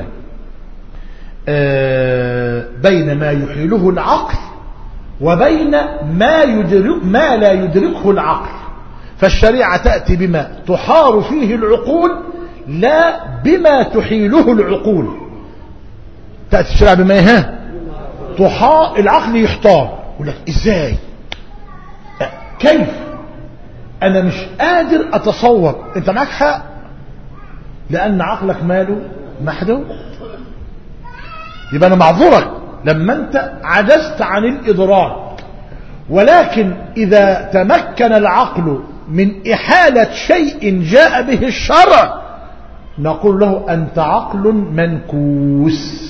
آه بين ما يحيله العقل وبين ما يدرك ما لا يدركه العقل فالشريعه تاتي بما تحار فيه العقول لا بما تحيله العقول تاتي الشريعه بما ها تحار العقل يحتار يقول لك ازاي كيف انا مش قادر اتصور انت معاك حق لان عقلك ماله محدود يبقى انا معذورك لما انت عجزت عن الادراك ولكن اذا تمكن العقل من احاله شيء جاء به الشرع نقول له انت عقل منكوس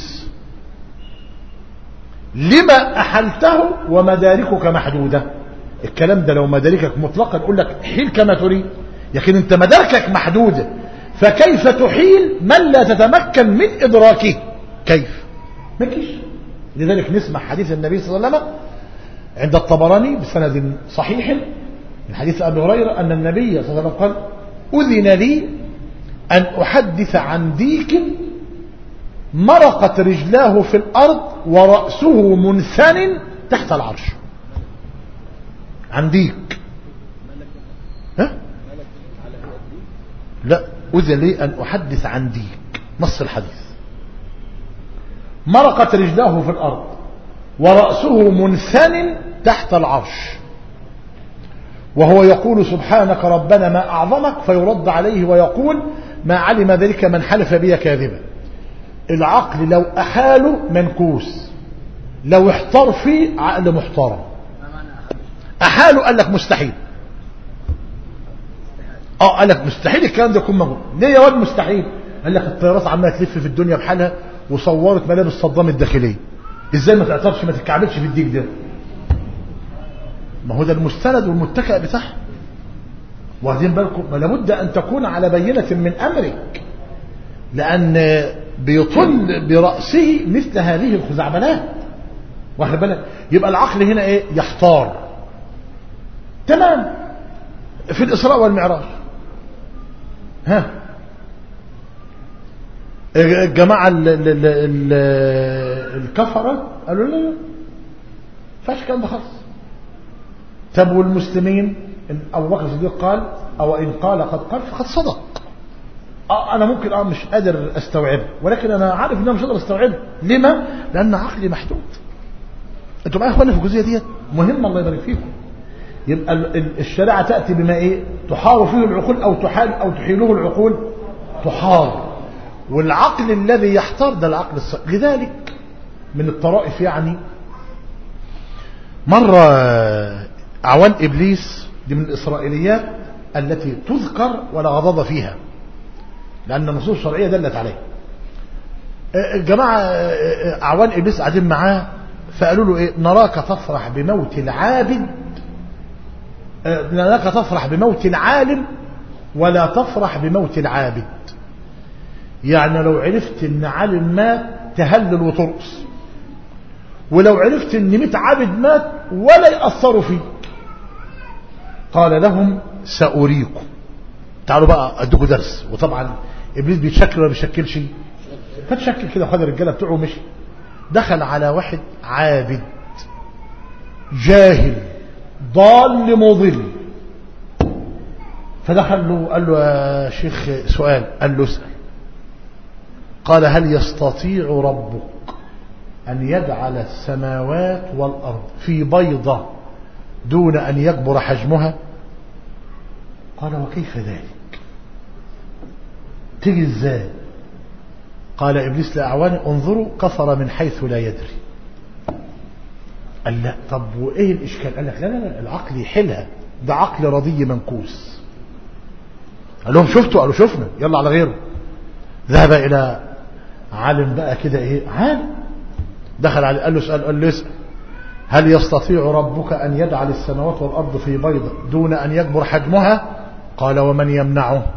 لما احلته ومداركك محدوده الكلام ده لو مداركك مطلقا نقول لك حيل كما تريد لكن انت مداركك محدودة فكيف تحيل من لا تتمكن من إدراكه كيف مكيش لذلك نسمع حديث النبي صلى الله عليه وسلم عند الطبراني بسند صحيح من حديث أبي هريرة أن النبي صلى الله عليه وسلم قال أذن لي أن أحدث عن ديك مرقت رجلاه في الأرض ورأسه منثن تحت العرش عن ديك ها؟ لا أذن لي أن أحدث عن ديك نص الحديث مرقت رجلاه في الأرض ورأسه منثن تحت العرش وهو يقول سبحانك ربنا ما أعظمك فيرد عليه ويقول ما علم ذلك من حلف بي كاذبا العقل لو أحاله منكوس لو احتار فيه عقل محترم أحاله قال لك مستحيل اه قال لك مستحيل الكلام ده يكون موجود ليه يا واد مستحيل قال لك الطيارات عماله تلف في الدنيا بحالها وصورت ملابس صدام الداخليه ازاي ما تعترفش ما تتكعبلش في الديك ده ما هو ده المستند والمتكئ بتاعها واخدين بالكم ما لابد ان تكون على بينه من امرك لان بيطل براسه مثل هذه الخزعبلات واخد بالك يبقى العقل هنا ايه يحتار تمام في الاسراء والمعراج ها الجماعه ال ال ال ال الكفره قالوا لا لا فاش الكلام ده خالص طب والمسلمين ابو بكر الصديق قال او ان قال قد قال فقد صدق اه انا ممكن اه مش قادر استوعبه ولكن انا عارف ان انا مش قادر استوعبه لما لان عقلي محدود انتوا معايا اخوانا في الجزئيه ديت مهمه الله يبارك فيكم يبقى الشريعه تاتي بما ايه تحار فيه العقول او تحال او تحيله العقول تحار والعقل الذي يحتار ده العقل الصحيح لذلك من الطرائف يعني مرة أعوان إبليس دي من الإسرائيليات التي تذكر ولا غضب فيها لأن النصوص الشرعية دلت عليه الجماعة أعوان إبليس قاعدين معاه فقالوا له إيه نراك تفرح بموت العابد نراك تفرح بموت العالم ولا تفرح بموت العابد يعني لو عرفت ان عالم مات تهلل وترقص ولو عرفت ان 100 عابد مات ولا يأثروا فيه قال لهم سأريكم تعالوا بقى ادوكوا درس وطبعا ابليس بيتشكل ولا بيشكلش فتشكل كده وخد الرجاله بتوعه ومشي دخل على واحد عابد جاهل ضال مضل فدخل له قال له يا شيخ سؤال قال له اسأل قال هل يستطيع ربك أن يجعل السماوات والأرض في بيضة دون أن يكبر حجمها قال وكيف ذلك تيجي ازاي قال إبليس لأعواني انظروا كفر من حيث لا يدري قال لا طب وإيه الإشكال قال لك لا لا لا العقل يحلها ده عقل رضي منكوس قال لهم شفتوا قالوا شفنا يلا على غيره ذهب إلى عالم بقى كده إيه عالم دخل عليه قال له اسأل قال له اسأل هل يستطيع ربك أن يجعل السماوات والأرض في بيضة دون أن يكبر حجمها قال ومن يمنعه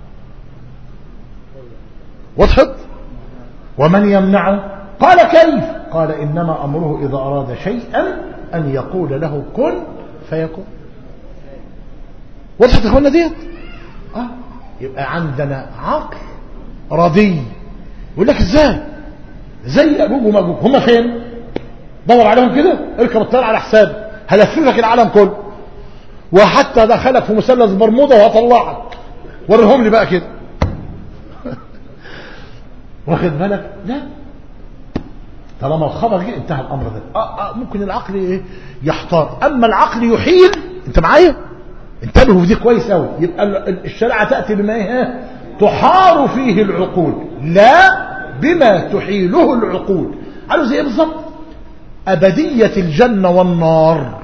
وضحت ومن يمنعه قال كيف قال إنما أمره إذا أراد شيئا أن يقول له كن فيكون وضحت اخوانا ديت آه. يبقى عندنا عقل رضي يقول لك ازاي زي ابوك ومأجوج هم فين دور عليهم كده اركب الطياره على حسابي هلففك العالم كله وحتى دخلك في مثلث برمودا وهطلعك وريهم لي بقى كده واخد بالك لا طالما الخبر جه انتهى الامر ده آه آه ممكن العقل ايه يحتار اما العقل يحيل انت معايا انتبهوا في دي كويس قوي يبقى الشريعه تاتي بما ايه تحار فيه العقول لا بما تحيله العقول قالوا زي ايه بالظبط ابديه الجنه والنار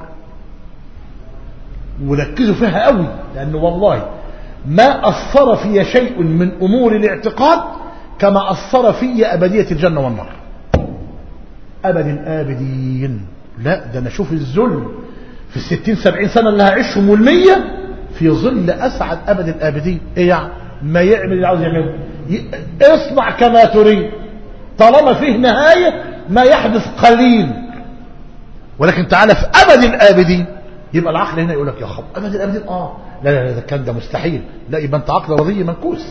وركزوا فيها قوي لان والله ما اثر في شيء من امور الاعتقاد كما اثر في ابديه الجنه والنار ابد الابدين لا ده انا اشوف الذل في الستين سبعين سنة اللي هعيشهم والمية في ظل أسعد أبد الآبدين إيه يعني ما يعمل اللي عاوز يعمله اصنع كما تريد طالما فيه نهاية ما يحدث قليل ولكن تعالى في أبد الآبدين يبقى العقل هنا يقول لك يا خب أبد الآبدين آه لا لا لا ده كان ده مستحيل لا يبقى أنت عقل رضي منكوس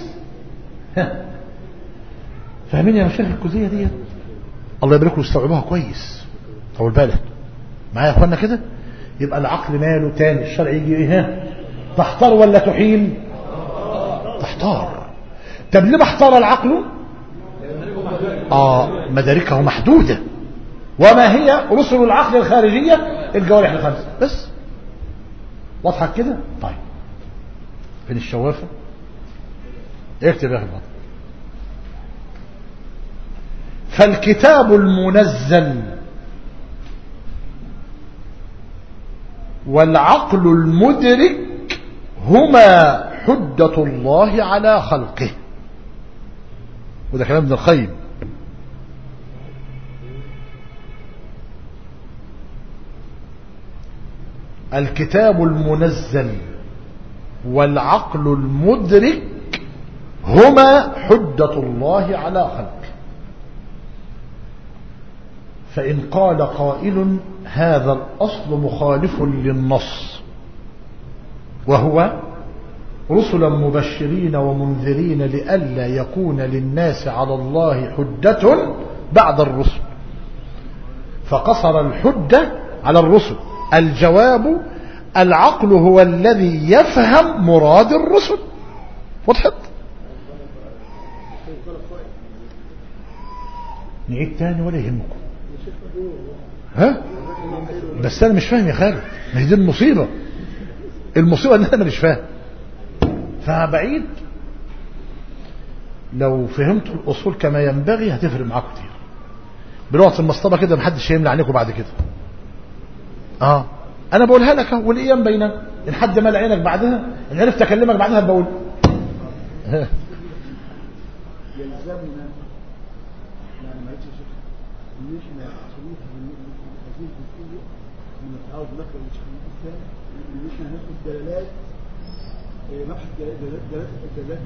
فاهمين يا مشايخ الكوزية دي الله يبارك له استوعبوها كويس طول بالك معايا يا اخوانا كده يبقى العقل ماله تاني الشرع يجي ايه تحتار ولا تحيل تحتار طب ليه احتار العقل اه مداركه محدودة وما هي رسل العقل الخارجية الجوارح الخمسة بس واضحة كده طيب فين الشوافة اكتب يا اخي فالكتاب المنزل والعقل المدرك هما حجة الله على خلقه وده كلام ابن القيم الكتاب المنزل والعقل المدرك هما حجة الله على خلقه فإن قال قائل هذا الأصل مخالف للنص وهو رسلا مبشرين ومنذرين لئلا يكون للناس على الله حجة بعد الرسل فقصر الحجة على الرسل الجواب العقل هو الذي يفهم مراد الرسل وضحت نعيد تاني ولا يهمكم ها بس انا مش فاهم يا خالد ما هي دي المصيبه المصيبه ان انا مش فاهم فبعيد لو فهمت الاصول كما ينبغي هتفرق معاكم كتير بلغه المصطبه كده محدش هيملى عليكم بعد كده اه انا بقولها لك والايام بيننا ان حد مال عينك بعدها ان عرفت اكلمك بعدها بقول يلزمنا يعني ما يجيش ان احنا صروف هذه الجزئيه من التعارض نقل الشيخ الاسلام ان احنا ناخد دلالات نبحث دلالات دلالات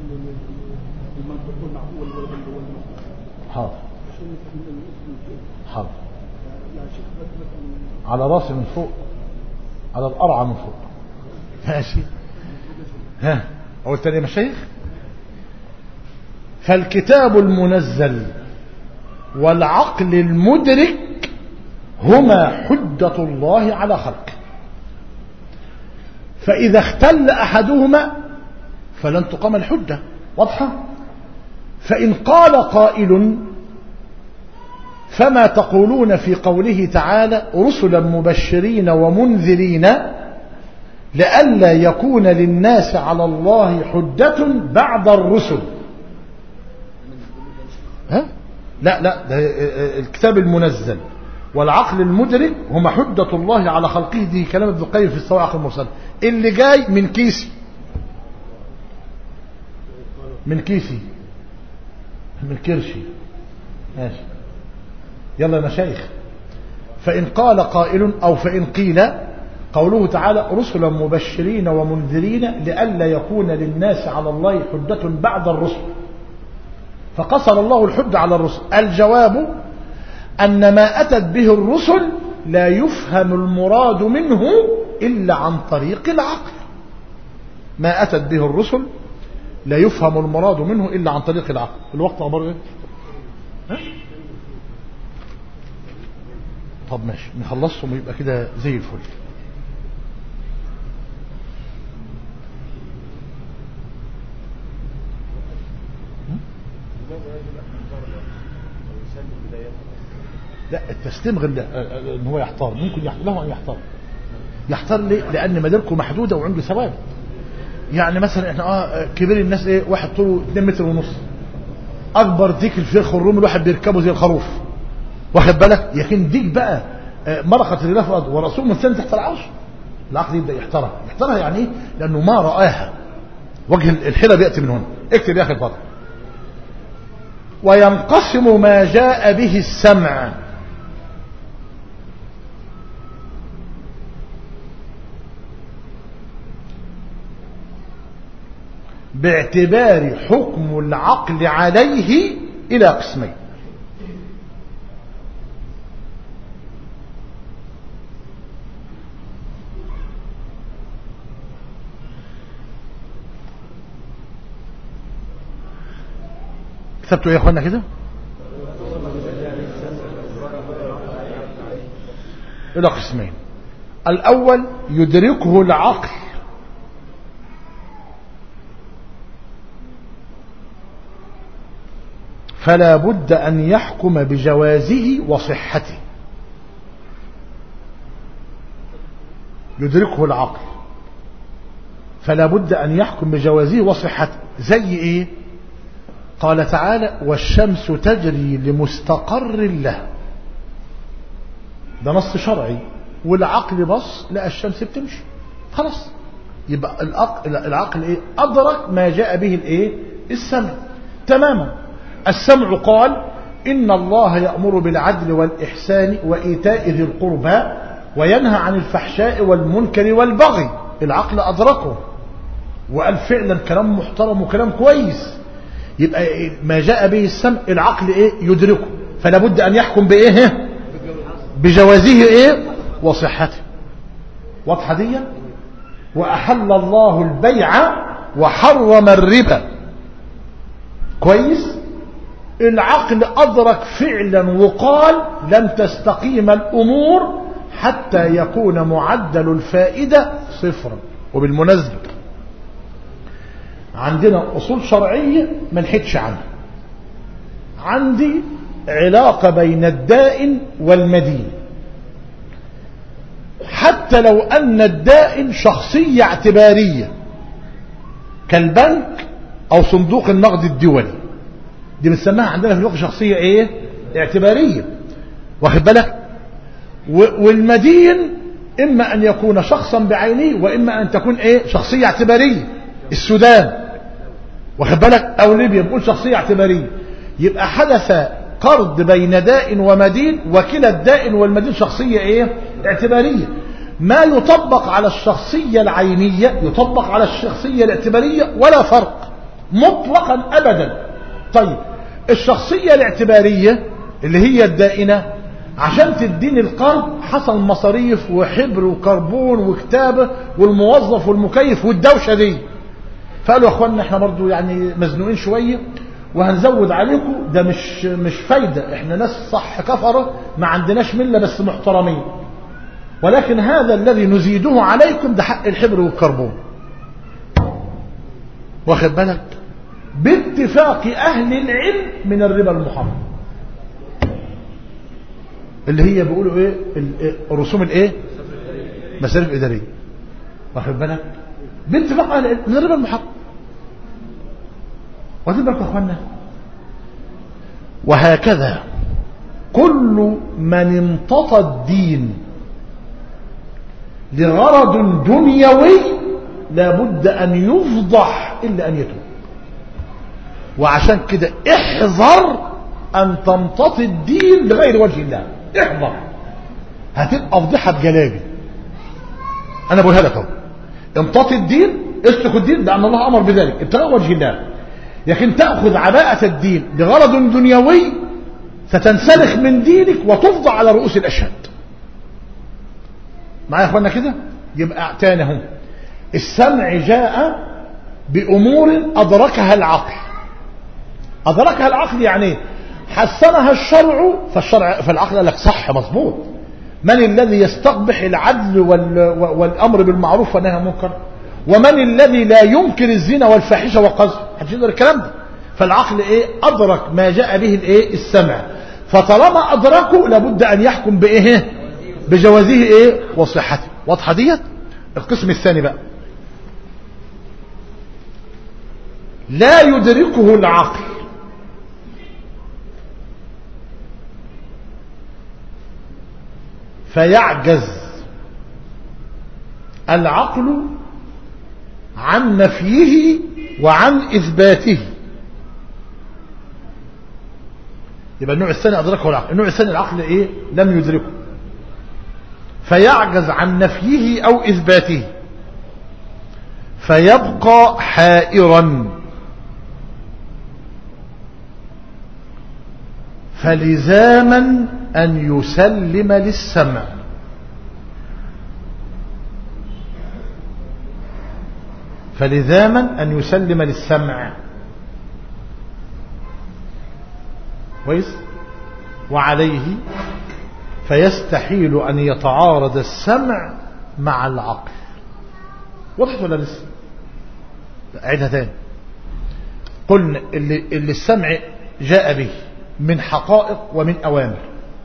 المنطق والمعقول والمنطق حاضر عشان نفهم الاسم حاضر يعني شيخ مثلا على راسي من فوق على القرعة من فوق ماشي ها أقول تاني يا مشايخ فالكتاب المنزل والعقل المدرك هما حجة الله على خلقه فإذا اختل أحدهما فلن تقام الحجة واضحة فإن قال قائل فما تقولون في قوله تعالى رسلا مبشرين ومنذرين لئلا يكون للناس على الله حجة بعد الرسل ها؟ لا لا ده الكتاب المنزل والعقل المدرك هما حجة الله على خلقه دي كلام ابن القيم في الصواعق المرسلة اللي جاي من كيسي من كيسي من كرشي ماشي يلا يا مشايخ فإن قال قائل أو فإن قيل قوله تعالى رسلا مبشرين ومنذرين لئلا يكون للناس على الله حجة بعد الرسل فقصر الله الحجة على الرسل الجواب أن ما أتت به الرسل لا يفهم المراد منه إلا عن طريق العقل ما أتت به الرسل لا يفهم المراد منه إلا عن طريق العقل الوقت أخباره إيه ها؟ طب ماشي نخلصهم ويبقى كده زي الفل لا التسليم غير ده، ان هو يحتار ممكن يحتار له ان يحتار يحتار ليه لان مداركه محدوده وعنده ثوابت يعني مثلا احنا اه كبير الناس ايه واحد طوله 2 متر ونص اكبر ديك الفرخ الرومي الواحد بيركبه زي الخروف واخد بالك لكن ديك بقى آه، مرقت رجلاه في الارض ورسول من سنه تحت العرش العقل يبدا يحترها يحترها يعني ايه لانه ما راها وجه الحيله بياتي من هنا اكتب يا اخي الفاضل وينقسم ما جاء به السمع باعتبار حكم العقل عليه إلى قسمين كتبتوا يا اخوانا كده إلى قسمين الأول يدركه العقل فلا بد أن يحكم بجوازه وصحته يدركه العقل فلا بد أن يحكم بجوازه وصحته زي إيه قال تعالى والشمس تجري لمستقر له ده نص شرعي والعقل بص لا الشمس بتمشي خلاص يبقى العقل, العقل ايه ادرك ما جاء به الايه السمع تماما السمع قال ان الله يأمر بالعدل والإحسان وإيتاء ذي القربى وينهى عن الفحشاء والمنكر والبغي العقل أدركه وقال فعلا كلام محترم وكلام كويس يبقى ما جاء به السمع العقل ايه يدركه فلا بد ان يحكم بايه بجوازه ايه وصحته واضحه دي واحل الله البيع وحرم الربا كويس العقل ادرك فعلا وقال لن تستقيم الامور حتى يكون معدل الفائده صفرا وبالمناسبه عندنا أصول شرعية ما نحكش عنها عندي علاقة بين الدائن والمدين حتى لو أن الدائن شخصية اعتبارية كالبنك أو صندوق النقد الدولي دي بنسميها عندنا في الفقه شخصية ايه اعتبارية واخد بالك والمدين إما أن يكون شخصا بعينه وإما أن تكون ايه شخصية اعتبارية السودان واخد بالك او ليبيا بنقول شخصيه اعتباريه يبقى حدث قرض بين دائن ومدين وكلا الدائن والمدين شخصيه ايه اعتباريه ما يطبق على الشخصيه العينيه يطبق على الشخصيه الاعتباريه ولا فرق مطلقا ابدا طيب الشخصيه الاعتباريه اللي هي الدائنه عشان تديني القرض حصل مصاريف وحبر وكربون وكتابة والموظف والمكيف والدوشة دي فقالوا يا اخوانا احنا برضو يعني مزنوقين شوية وهنزود عليكم ده مش مش فايدة احنا ناس صح كفرة ما عندناش ملة بس محترمين ولكن هذا الذي نزيده عليكم ده حق الحبر والكربون واخد بالك باتفاق اهل العلم من الربا المحرم اللي هي بيقولوا ايه الرسوم الايه مصاريف اداريه واخد بالك باتفاق اهل العلم من الربا المحرم واخد بالك يا اخوانا وهكذا كل من امتطى الدين لغرض دنيوي لابد أن يفضح إلا أن يتوب وعشان كده احذر أن تمتطي الدين لغير وجه الله احذر هتبقى فضيحة بجلابي أنا بقولها لك اهو امتطي الدين اسلك الدين لأن الله أمر بذلك ابتغاء وجه الله لكن تأخذ عباءة الدين لغرض دنيوي ستنسلخ من دينك وتفضع على رؤوس الأشهاد معايا يا اخوانا كده يبقى تاني اهو السمع جاء بأمور أدركها العقل أدركها العقل يعني ايه حسنها الشرع فالشرع فالعقل قال لك صح مظبوط من الذي يستقبح العدل وال والأمر بالمعروف والنهي عن المنكر ومن الذي لا ينكر الزنا والفاحشة والقذف محدش يقدر الكلام ده فالعقل ايه أدرك ما جاء به الايه السمع فطالما أدركه لابد أن يحكم بإيه بجوازه ايه وصحته واضحه ديت القسم الثاني بقى لا يدركه العقل فيعجز العقل عن نفيه وعن إثباته يبقى النوع الثاني أدركه العقل النوع الثاني العقل إيه لم يدركه فيعجز عن نفيه أو إثباته فيبقى حائرا فلزاما أن يسلم للسمع فلزاما أن يسلم للسمع كويس وعليه فيستحيل أن يتعارض السمع مع العقل وضحت ولا لسه أعيدها تاني قلنا اللي, اللي السمع جاء به من حقائق ومن أوامر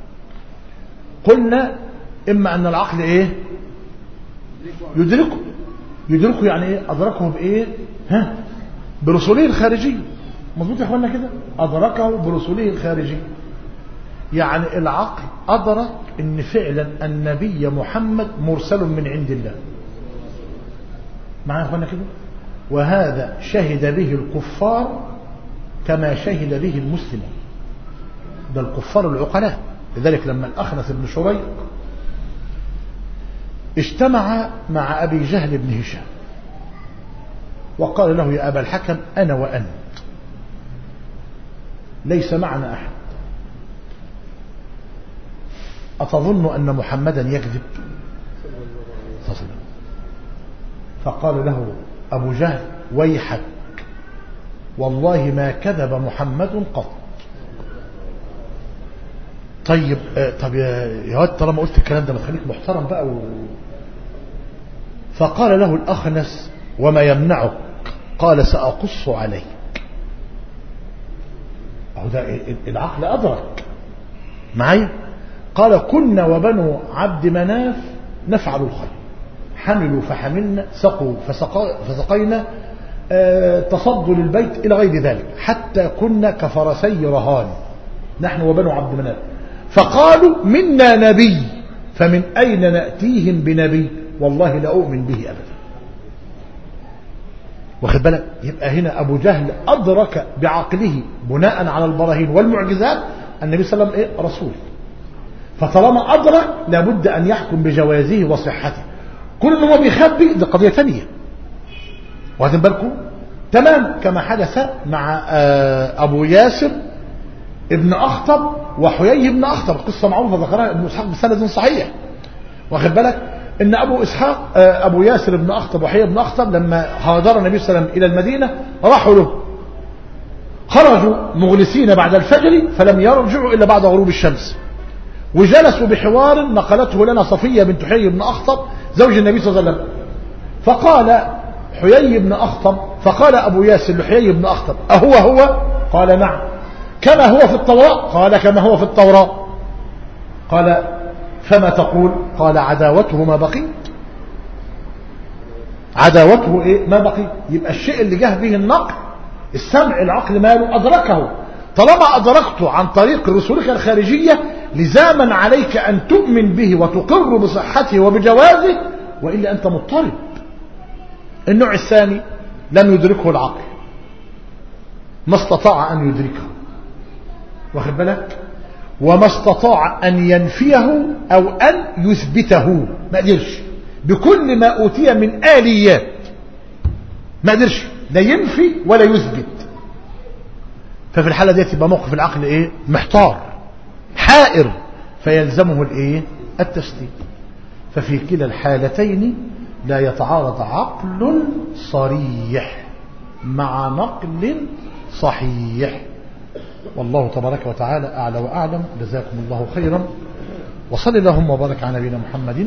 قلنا إما أن العقل إيه يدركه يدركه يعني إيه أدركه بإيه ها برسوله الخارجية مظبوط يا أخوانا كده أدركه برسوله الخارجية يعني العقل أدرك أن فعلا النبي محمد مرسل من عند الله معايا أخوانا كده وهذا شهد به الكفار كما شهد به المسلمون ده الكفار العقلاء لذلك لما الأخنس بن شريق اجتمع مع أبي جهل بن هشام وقال له يا أبا الحكم أنا وأنت ليس معنا أحد أتظن أن محمدا يكذب فقال له أبو جهل ويحك والله ما كذب محمد قط طيب طب يا واد طالما قلت الكلام ده ما تخليك محترم بقى و... فقال له الأخنس وما يمنعك قال سأقص عليك أهو ده العقل أدرك معايا قال كنا وبنو عبد مناف نفعل الخير حملوا فحملنا سقوا فسقا فسقينا اه تصدوا للبيت إلى غير ذلك حتى كنا كفرسي رهان نحن وبنو عبد مناف فقالوا منا نبي فمن أين نأتيهم بنبي والله لا أؤمن به أبدا واخد بالك يبقى هنا أبو جهل أدرك بعقله بناء على البراهين والمعجزات النبي صلى الله عليه وسلم إيه رسول فطالما أدرك لابد أن يحكم بجوازه وصحته كل ما هو بيخبي دي قضية ثانية واخدين بالكم تمام كما حدث مع أبو ياسر ابن أخطب وحيي بن أخطب قصة معروفة ذكرها ابن إسحاق بسند صحيح واخد بالك ان ابو اسحاق ابو ياسر بن اخطب وحيي بن اخطب لما هاجر النبي صلى الله عليه وسلم الى المدينه راحوا له خرجوا مغلسين بعد الفجر فلم يرجعوا الا بعد غروب الشمس وجلسوا بحوار نقلته لنا صفيه بنت حيي بن اخطب زوج النبي صلى الله عليه وسلم فقال حيي بن اخطب فقال ابو ياسر لحيي بن اخطب اهو هو قال نعم كما هو في التوراه قال كما هو في التوراه قال فما تقول قال عداوته ما بقي عداوته ايه ما بقي يبقى الشيء اللي جه به النقل السمع العقل ماله ادركه طالما ادركته عن طريق رسولك الخارجية لزاما عليك ان تؤمن به وتقر بصحته وبجوازه وإلا انت مضطرب النوع الثاني لم يدركه العقل ما استطاع ان يدركه واخد بالك وما استطاع أن ينفيه أو أن يثبته ما قدرش بكل ما أوتي من آليات ما قدرش لا ينفي ولا يثبت ففي الحالة دي يبقى موقف العقل إيه محتار حائر فيلزمه الإيه التسليم ففي كلا الحالتين لا يتعارض عقل صريح مع نقل صحيح والله تبارك وتعالى أعلى وأعلم جزاكم الله خيرا وصل اللهم وبارك على نبينا محمد